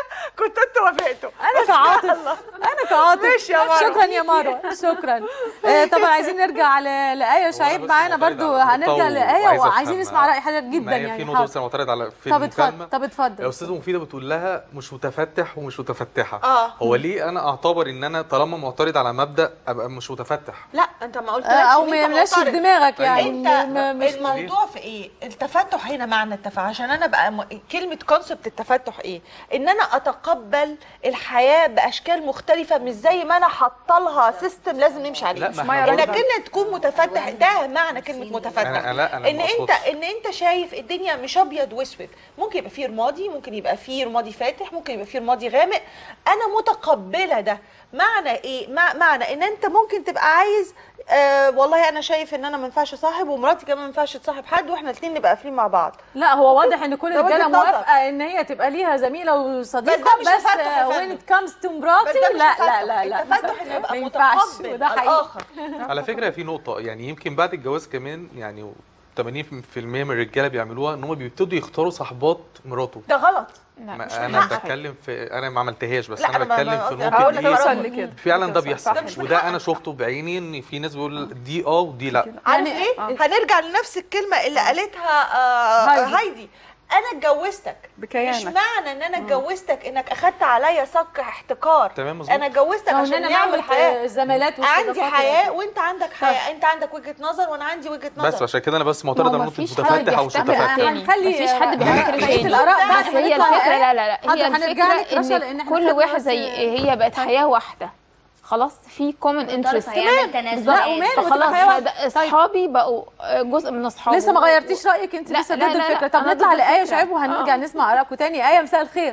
كنت انتوا وافقتوا انا بس كعاطف يلا. انا كعاطف ماشي يا مروه شكرا يا مروه شكرا آه، طبعا عايزين نرجع ل- لآية شعيب معانا برضو هنرجع لآية وعايزين نسمع رأي حضرتك جدا ما هي يعني في نقطه حاضر. بس انا معترض على في طب المكالمه اتفضل طب اتفضل يا استاذه مفيده بتقول لها مش متفتح ومش متفتحه اه. هو ليه انا اعتبر ان انا طالما معترض على مبدا ابقى مش متفتح لا انت ما قلتلكش آه، أو إن ما أنت يملاش في معترض. دماغك يعني. انت م- مش- الموضوع في ايه التفتح هنا معنى التفتح عشان انا بقى م... كلمه كونسبت التفتح ايه ان انا اتقبل الحياه باشكال مختلفه مش زي ما انا حاطه لها سيستم لازم نمشي عليه لا، ما إحنا انك برضه- انت تكون متفتح ده معنى كلمه متفتح أنا- لا، أنا ان ما انت أقصدش. ان انت شايف الدنيا مش ابيض واسود ممكن يبقى فيه رمادي ممكن يبقى فيه رمادي فاتح ممكن يبقى فيه رمادي غامق انا متقبله ده معنى ايه مع معنى ان انت ممكن تبقى عايز آه والله انا شايف ان انا ما ينفعش صاحب ومراتي كمان ما ينفعش تصاحب حد واحنا الاثنين نبقى قافلين مع بعض لا هو واضح ان كل ده وجهة الرجاله نظر. موافقه ان هي تبقى ليها زميله وصديقه بس ده مش بس تفتح يا وين فندم. ات كامز تو مراتي بس ده مش لا تفتح. لا لا لا التفتح إنه يبقى ما ينفعش متقبل وده حقيقي الآخر. على فكره في نقطه يعني يمكن بعد الجواز كمان يعني 80% من الرجاله بيعملوها ان هم بيبتدوا يختاروا صاحبات مراته ده غلط ما انا بتكلم في انا ما عملتهاش بس لا، انا أنا ما- بتكلم ما في قصدي نقطه هقول لك إيه؟ توصل لكده. فعلا ده صح، بيحصل ده مش من وده انا شفته بعيني ان في ناس بيقول دي اه ودي لا عارف ليه؟ هنرجع لنفس الكلمه اللي قالتها آه هايدي. هايدي. هايدي انا اتجوزتك بكيانك. مش معنى ان انا اتجوزتك انك اخدت عليا صك احتكار تمام مظبوط. انا اتجوزتك أو إن عشان أنا نعمل نعمل حياه زمالات عندي وصداقات حياه وكده. وانت عندك حياه انت عندك وجهه نظر وانا عندي وجهه نظر بس عشان كده انا بس معترض على نقطه متفتح او مش بيحتمل متفتح تاني. هنخلي مفيش حد بيحتمل بقية تاني الآراء بعد بس ما هي نطلع الفكره لآية. لا لا لا حاضر، هي هنرجع لك الفكره رشا لأن ان إحنا كل خدنا واحد بس- زي هي بقت حياه واحده خلاص في كومن انترست هيعمل تنازلات. بالظبط وماله، فخلاص وتبقى حياة فده اصحابي بقوا جزء من اصحابي لسه ما غيرتيش رايك انت لا، لسه ضد لا، لا، لا، الفكره طب أنا نطلع ضد لآية الفكرة. شعيب وهنرجع آه. نسمع آراءكم تاني آية مساء الخير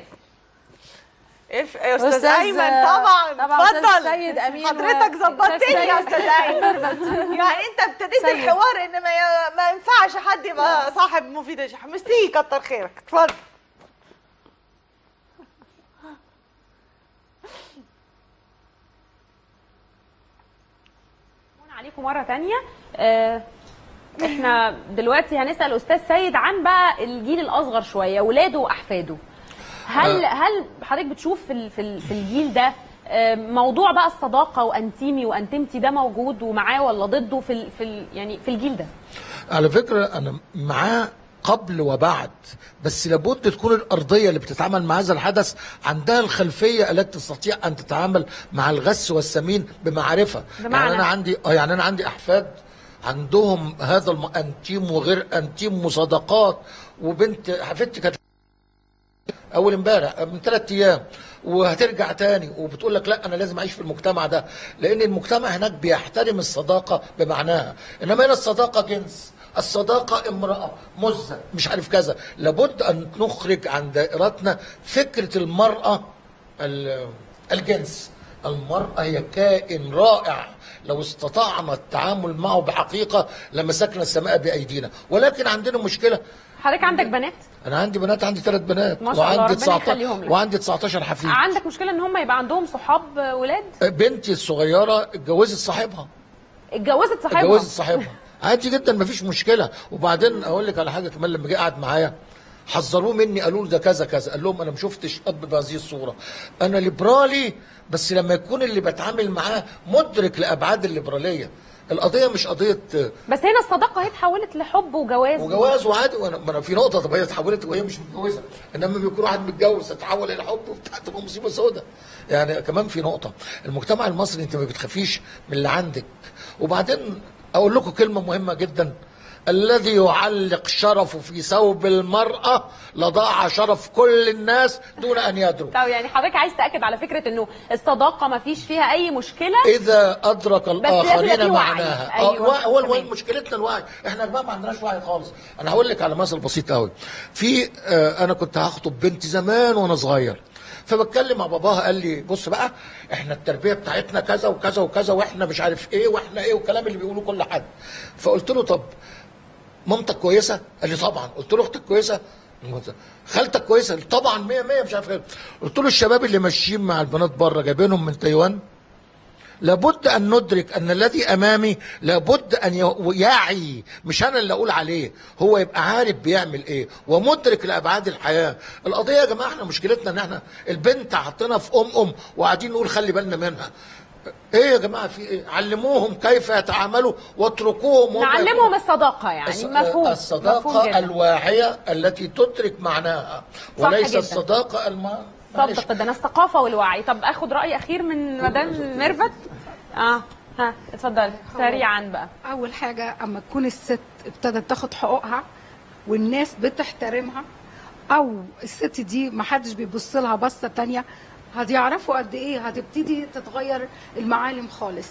إف- يا استاذ ايمن طبعا طبعا أستاذ اتفضل سيد أمين حضرتك و- ظبطتني يا أستاذ استاذ سيد. ايمن ميرفت. يعني انت ابتديت سيد. الحوار ان ما ي- ما ينفعش حد يبقى صاحب مفيد شح مستي كتر خيرك اتفضل عليكم مرة تانية آه، احنا دلوقتي هنسأل أستاذ سيد عن بقى الجيل الأصغر شوية ولاده وأحفاده هل آه. هل حضرتك بتشوف في ال- في ال- في الجيل ده آه، موضوع بقى الصداقة وأنتيمي وأنتمتي ده موجود ومعاه ولا ضده في ال- في ال- يعني في الجيل ده؟ على فكرة أنا معاه قبل وبعد بس لابد تكون الأرضية اللي بتتعامل مع هذا الحدث عندها الخلفية التي تستطيع أن تتعامل مع الغث والسمين بمعرفة بمعنى؟ يعني أنا عندي آه يعني أنا عندي أحفاد عندهم هذا الم... أنتيم وغير أنتيم وصداقات وبنت حفيدتي كانت اول امبارح من ثلاث ايام وهترجع تاني وبتقول لك لا انا لازم اعيش في المجتمع ده لان المجتمع هناك بيحترم الصداقه بمعناها انما هنا الصداقه جنس الصداقة امرأة مزة مش عارف كذا لابد أن نخرج عن دائرتنا فكرة المرأة ال- الجنس المرأة هي كائن رائع لو استطعنا التعامل معه بحقيقة لمسكنا السماء بأيدينا ولكن عندنا مشكلة حضرتك عندك بنات؟ انا عندي بنات عندي ثلاث بنات ما شاء الله، وعندي ربنا 19 يخليهم لك. وعندي 19 حفيد عندك مشكلة إن هم يبقى عندهم صحاب آه، ولاد؟ بنتي الصغيره اتجوزت صاحبها اتجوزت صاحبها اتجوزت صاحبها عادي جدا مفيش مشكله وبعدين اقول لك على حاجه كمان لما جه قعد معايا حذروه مني قالوا له ده كذا كذا قال لهم انا ما شفتش اب بهذه الصوره انا ليبرالي بس لما يكون اللي بتعامل معاه مدرك لابعاد الليبراليه القضيه مش قضيه بس هنا الصداقة هي اتحولت لحب وجواز وجواز وعادي وانا ما انا في نقطه طب هي اتحولت وهي مش متجوزه انما بيكون واحد متجوز تتحول الى حب وبتاع تبقى مصيبه سوداء يعني كمان في نقطه المجتمع المصري انت ما بتخافيش من اللي عندك وبعدين اقول لكم كلمه مهمه جدا الذي يعلق شرفه في ثوب المرأة لضاع شرف كل الناس دون أن يدروا طب يعني حضرتك عايز تاكد على فكره انه الصداقه ما فيش فيها اي مشكله إذا أدرك لازم يبقى الآخرين في وعي. معناها أيوة، آه، الوعي- هو الوعي تمام. مشكلتنا الوعي احنا يا جماعه ما عندناش وعي خالص انا هقول لك على مثل بسيط قوي في آه انا كنت هخطب بنتي زمان وانا صغير فبتكلم مع باباها قال لي بص بقى احنا التربيه بتاعتنا كذا وكذا وكذا واحنا مش عارف ايه واحنا ايه والكلام اللي بيقولوه كل حد فقلت له طب مامتك كويسه؟ قال لي طبعا قلت له اختك كويسه؟ خالتك كويسه؟ قال لي طبعا 100 100 مش عارف ايه قلت له الشباب اللي ماشيين مع البنات بره جايبينهم من تايوان؟ لابد ان ندرك ان الذي امامي لابد ان ي- يعي مش انا اللي اقول عليه هو يبقى عارف بيعمل ايه ومدرك لابعاد الحياه القضيه يا جماعه احنا مشكلتنا ان احنا البنت حطينا في ام ام وقاعدين نقول خلي بالنا منها ايه يا جماعه في ايه علموهم كيف يتعاملوا واتركوهم هم نعلمهم الصداقه يعني الص- مفهوم مفهوم الصداقه جدا. الواعيه التي تدرك معناها صح وليس جدا. الصداقه الم... صدق ده انا الثقافه والوعي طب اخد راي اخير من مدام ميرفت اه ها اتفضلي سريعا بقى اول حاجه اما تكون الست ابتدت تاخد حقوقها والناس بتحترمها او الست دي ما حدش بيبص لها بصه تانية هتعرفوا قد ايه هتبتدي تتغير المعالم خالص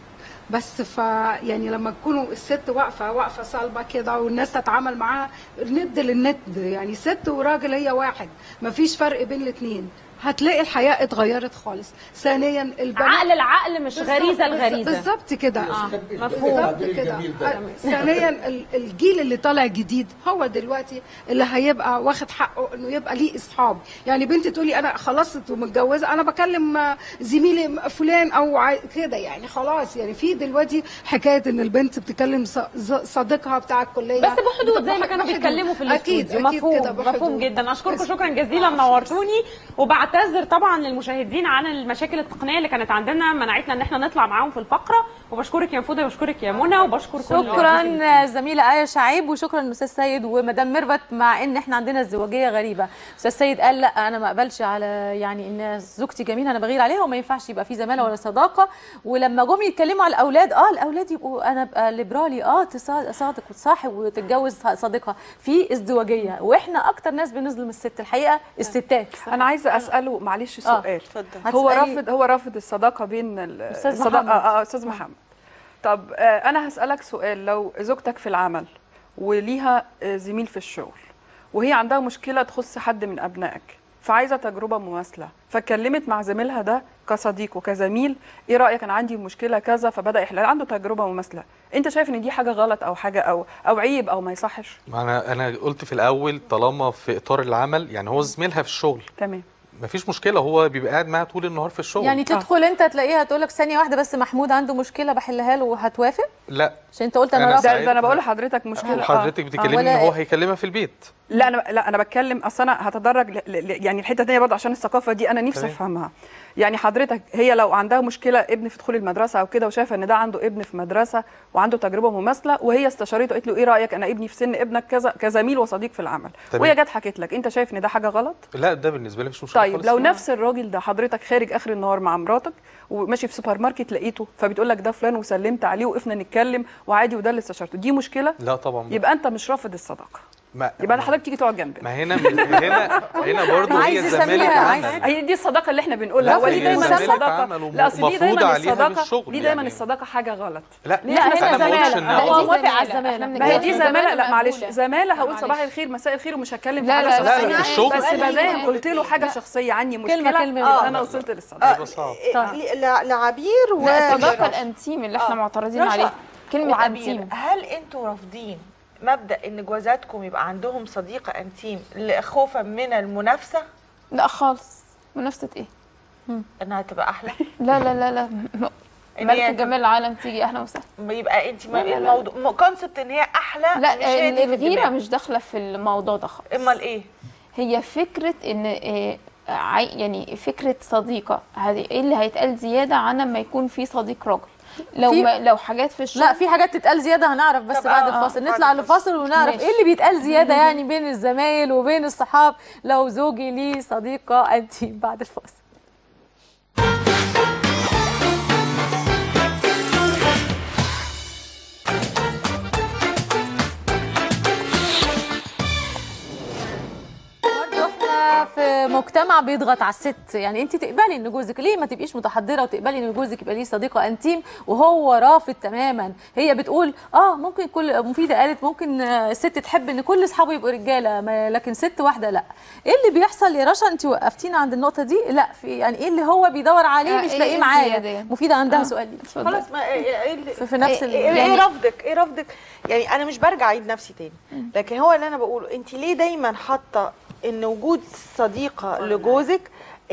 بس ف يعني لما تكونوا الست واقفه واقفه صلبه كده والناس تتعامل معاها ند للند يعني ست وراجل هي واحد مفيش فرق بين الاثنين هتلاقي الحياه اتغيرت خالص ثانيا البنات عقل العقل مش بالظبط- غريزه الغريزه بالظبط كده آه، بالظبط مفهوم كده ثانيا ال- الجيل اللي طالع جديد هو دلوقتي اللي هيبقى واخد حقه انه يبقى ليه اصحاب يعني بنتي تقولي انا خلصت ومتجوزه انا بكلم آه، زميلي فلان او عاي- كده يعني خلاص يعني في دلوقتي حكايه ان البنت بتكلم ص- ز- صديقها بتاع الكليه بس بحدود زي ما كانوا بحدود. بيتكلموا في اكيد الاستوديو اكيد مفهوم كده بحدود. مفهوم جدا اشكركم شكرا جزيلا نورتوني وبعتذر طبعا للمشاهدين عن المشاكل التقنيه اللي كانت عندنا منعتنا ان احنا نطلع معاهم في الفقره وبشكرك يا فوده وبشكرك يا منى وبشكر كل شكرا زميله ايه شعيب وشكرا استاذ سيد ومدام ميرفت مع ان احنا عندنا ازدواجيه غريبه استاذ سيد قال لا انا ما اقبلش على يعني ان زوجتي جميله انا بغير عليها وما ينفعش يبقى في زماله ولا صداقه ولما جم يتكلموا على الاولاد اه الاولاد يبقوا انا ابقى ليبرالي اه تصا- صادق وتصاحب وتتجوز صديقها في ازدواجيه واحنا اكتر ناس بنظلم الست الحقيقه الستات انا عايزه اساله معلش آه، سؤال اتفضل. هو هتسألي- رافض هو رافض الصداقه بين ال- أستاذ الصداقه محمد. اه آه، استاذ محمد طب آه انا هسالك سؤال لو زوجتك في العمل وليها آه، زميل في الشغل وهي عندها مشكله تخص حد من ابنائك فعايزه تجربه مماثله فاتكلمت مع زميلها ده كصديق وكزميل ايه رايك انا عندي مشكله كذا فبدا يحل عنده تجربه مماثله انت شايف ان دي حاجه غلط او حاجه او او عيب او ما يصحش ما انا انا قلت في الاول طالما في اطار العمل يعني هو زميلها في الشغل تمام مفيش مشكله هو بيبقى قاعد معاها طول النهار في الشغل يعني تدخل انت تلاقيها تقول لك ثانيه واحده بس محمود عنده مشكله بحلها له وهتوافق لا عشان انت قلت انا أنا رافض سعيد. ده انا بقول لحضرتك مشكله آه. حضرتك بتكلمني ان هو هيكلمها في البيت لا انا لا انا بتكلم اصل انا هتدرج ل... ل... يعني الحته الثانيه برضه عشان الثقافه دي انا نفسي تمام. افهمها يعني حضرتك هي لو عندها مشكله ابن في دخول المدرسه او كده وشايفه ان ده عنده ابن في مدرسه وعنده تجربه مماثله وهي استشارته قالت له ايه رايك انا ابني في سن ابنك كذا كزميل وصديق في العمل تمام. وهي جت حكت لك انت شايف ان ده حاجه غلط لا ده بالنسبه لي مش مشكله طيب خالص. لو نفس الراجل ده حضرتك خارج اخر النهار مع مراتك وماشي في سوبر ماركت لقيته فبتقول لك ده فلان وسلمت عليه وقفنا نتكلم وعادي وده اللي استشارته دي مشكله لا طبعا يبقى انت مش رافض الصداقه ما يبقى حضرتك تيجي تقعد جنبنا ما هنا هنا هنا برضه هي الزمالك عمل هي دي الصداقه اللي احنا بنقولها لا، هو هي ليه دايما الزمالك الصداقه عمل لا اصل دي ومفروض دايما عليها الصداقه بالشغل دي دايما يعني. الصداقه حاجه غلط لا ليه لا احنا هنا زمالة؟ زمالة لا، هو دي موافق على زمالة. الزمالة ما هي دي زمالة زماله لا معلش مقبولة. زماله هقول معلش. صباح الخير مساء الخير ومش هتكلم في لا، حاجه لا، شخصيه لا، لا، في الشغل. بس ما دام قلت له حاجه شخصيه عني مشكله كلمة- كلمة يبقى آه. انا وصلت للصداقه يبقى صعب لعبير و لا الصداقه الانتيم اللي احنا معترضين رشا عليه كلمه وعبير، انتيم هل انتوا رافضين مبدا ان جوازاتكم يبقى عندهم صديقه انتيم خوفا من المنافسه لا خالص منافسه ايه انها تبقى احلى لا لا لا لا إن ملك هي جمال العالم تيجي احنا وسهلا يبقى انت لا، لا، لا. الموضوع كونسبت ان هي احلى لا مش هي دي في الغيره الدماغ. مش داخله في الموضوع ده خالص امال ايه هي فكره ان آه، عي- يعني فكره صديقه هذه ايه اللي هيتقال زياده عن لما يكون في صديق راجل لو في- ما لو حاجات في الشغل لا في حاجات تتقال زياده هنعرف بس طب بعد آه، الفاصل آه، نطلع بعد لفاصل ونعرف ماشي. ايه اللي بيتقال زياده يعني بين الزمايل وبين الصحاب لو زوجي ليه صديقه انتي بعد الفاصل برضه احنا في مجتمع بيضغط على الست يعني انت تقبلي ان جوزك ليه ما تبقيش متحضره وتقبلي ان جوزك يبقى ليه صديقه انتيم وهو رافض تماما هي بتقول اه ممكن كل مفيده قالت ممكن آه، الست تحب ان كل اصحابه يبقوا رجاله ما- لكن ست واحده لا ايه اللي بيحصل يا رشا انت وقفتينا عند النقطه دي لا في يعني ايه اللي هو بيدور عليه آه، مش إيه لاقيه الزيادة معايا يعني؟ مفيده عندها آه، سؤال ليك خلاص ما ايه ايه اللي- في- في نفس ايه, ال- إيه, يعني- إيه رفضك ايه رفضك يعني انا مش برجع اعيد نفسي تاني لكن هو اللي انا بقوله انت ليه دايما حاطه ان وجود صديقه لجوزك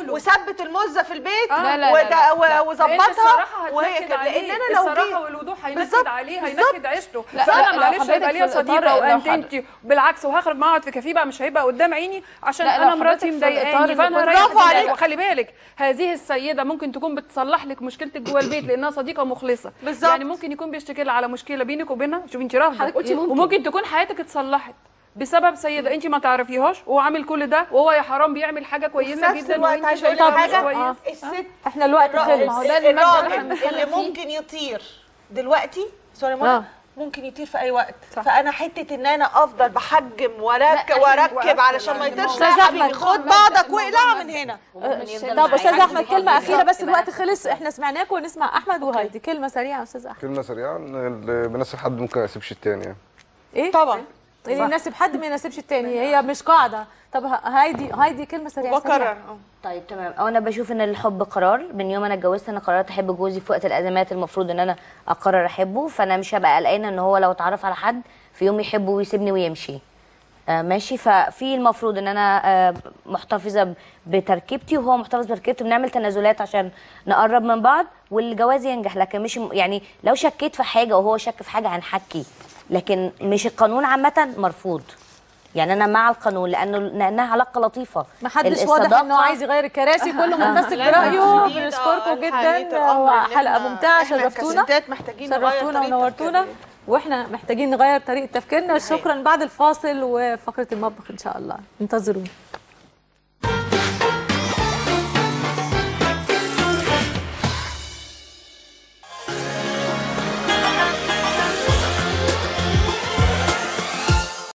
بقوله. وثبت المزه في البيت آه. لا لا، لا، وده- لا، و- لا. وظبطها لأن الصراحة وهي هتنكد كده عليه. لان انا لو الصراحة جيت- والوضوح بالظبط، هينكد عليه بالظبط. هينكد عيشته لا، فانا لا، لو معلش حضرتك هيبقى ليا في صديقه إطار- لو وانتمتي بالعكس وهخرج مع اقعد في كافيه بقى مش هيبقى قدام عيني عشان لا، لو انا مراتي حضرتك في الإطار مضايقاني اللي فانا كنت- رايحه برافو عليك. كده. وخلي بالك هذه السيده ممكن تكون بتصلح لك مشكلتك جوه البيت لانها صديقه مخلصه بالظبط. يعني ممكن يكون بيشتكي لها على مشكله بينك وبينها شوفي انت رافضه حضرتك قلتي ممكن. وممكن تكون حياتك اتصلحت بسبب سيده انت ما تعرفيهاش وهو عامل كل ده وهو يا حرام بيعمل حاجه كويسه نفس جدا الوقت وانت عايزه اقول شايفاها لك مش حاجه كويس الست احنا الوقت الراجل- خلص. ما هو ده المبدأ اللي الراجل احنا بنتكلم اللي فيه. ممكن يطير دلوقتي سوري آه. ماما ممكن يطير في اي وقت فانا حته ان انا افضل بحجم ورك لا، واركب وقفت علشان ما يعني يطيرش أستاذ لا يا أحمد. حبيبي خد بعضك واقلع من هنا طب استاذ احمد كلمه اخيره بس الوقت خلص احنا سمعناكم ونسمع احمد وهايدي كلمه سريعه يا استاذ احمد كلمه سريعه ان اللي بيناسب حد ممكن ما يسيبش التاني يعني ايه طبعا اللي صح. يناسب حد ما يناسبش التاني هي مش قاعده طب ه- هايدي هايدي كلمه سريعه سريعة. طيب تمام او انا بشوف ان الحب قرار من يوم انا اتجوزت انا قررت احب جوزي في وقت الازمات المفروض ان انا اقرر احبه فانا مش هبقى قلقانه ان هو لو اتعرف على حد في يوم يحبه ويسيبني ويمشي آه ماشي ففي المفروض ان انا آه محتفظه ب- بتركيبتي وهو محتفظ بتركيبته بنعمل تنازلات عشان نقرب من بعض والجواز ينجح لكن مش يعني لو شكيت في حاجه وهو شك في حاجه هنحكي لكن مش القانون عامه مرفوض يعني انا مع القانون لانه لانها علاقه لطيفه ما حدش واضح انه عايز يغير الكراسي كله متمسك برايه بنشكركم جدا وحلقه ممتعه إحنا شرفتونا كستات محتاجين نغير شرفتونا طريقة ونورتونا واحنا محتاجين نغير طريقه تفكيرنا شكرا بعد الفاصل وفقره المطبخ ان شاء الله انتظرونا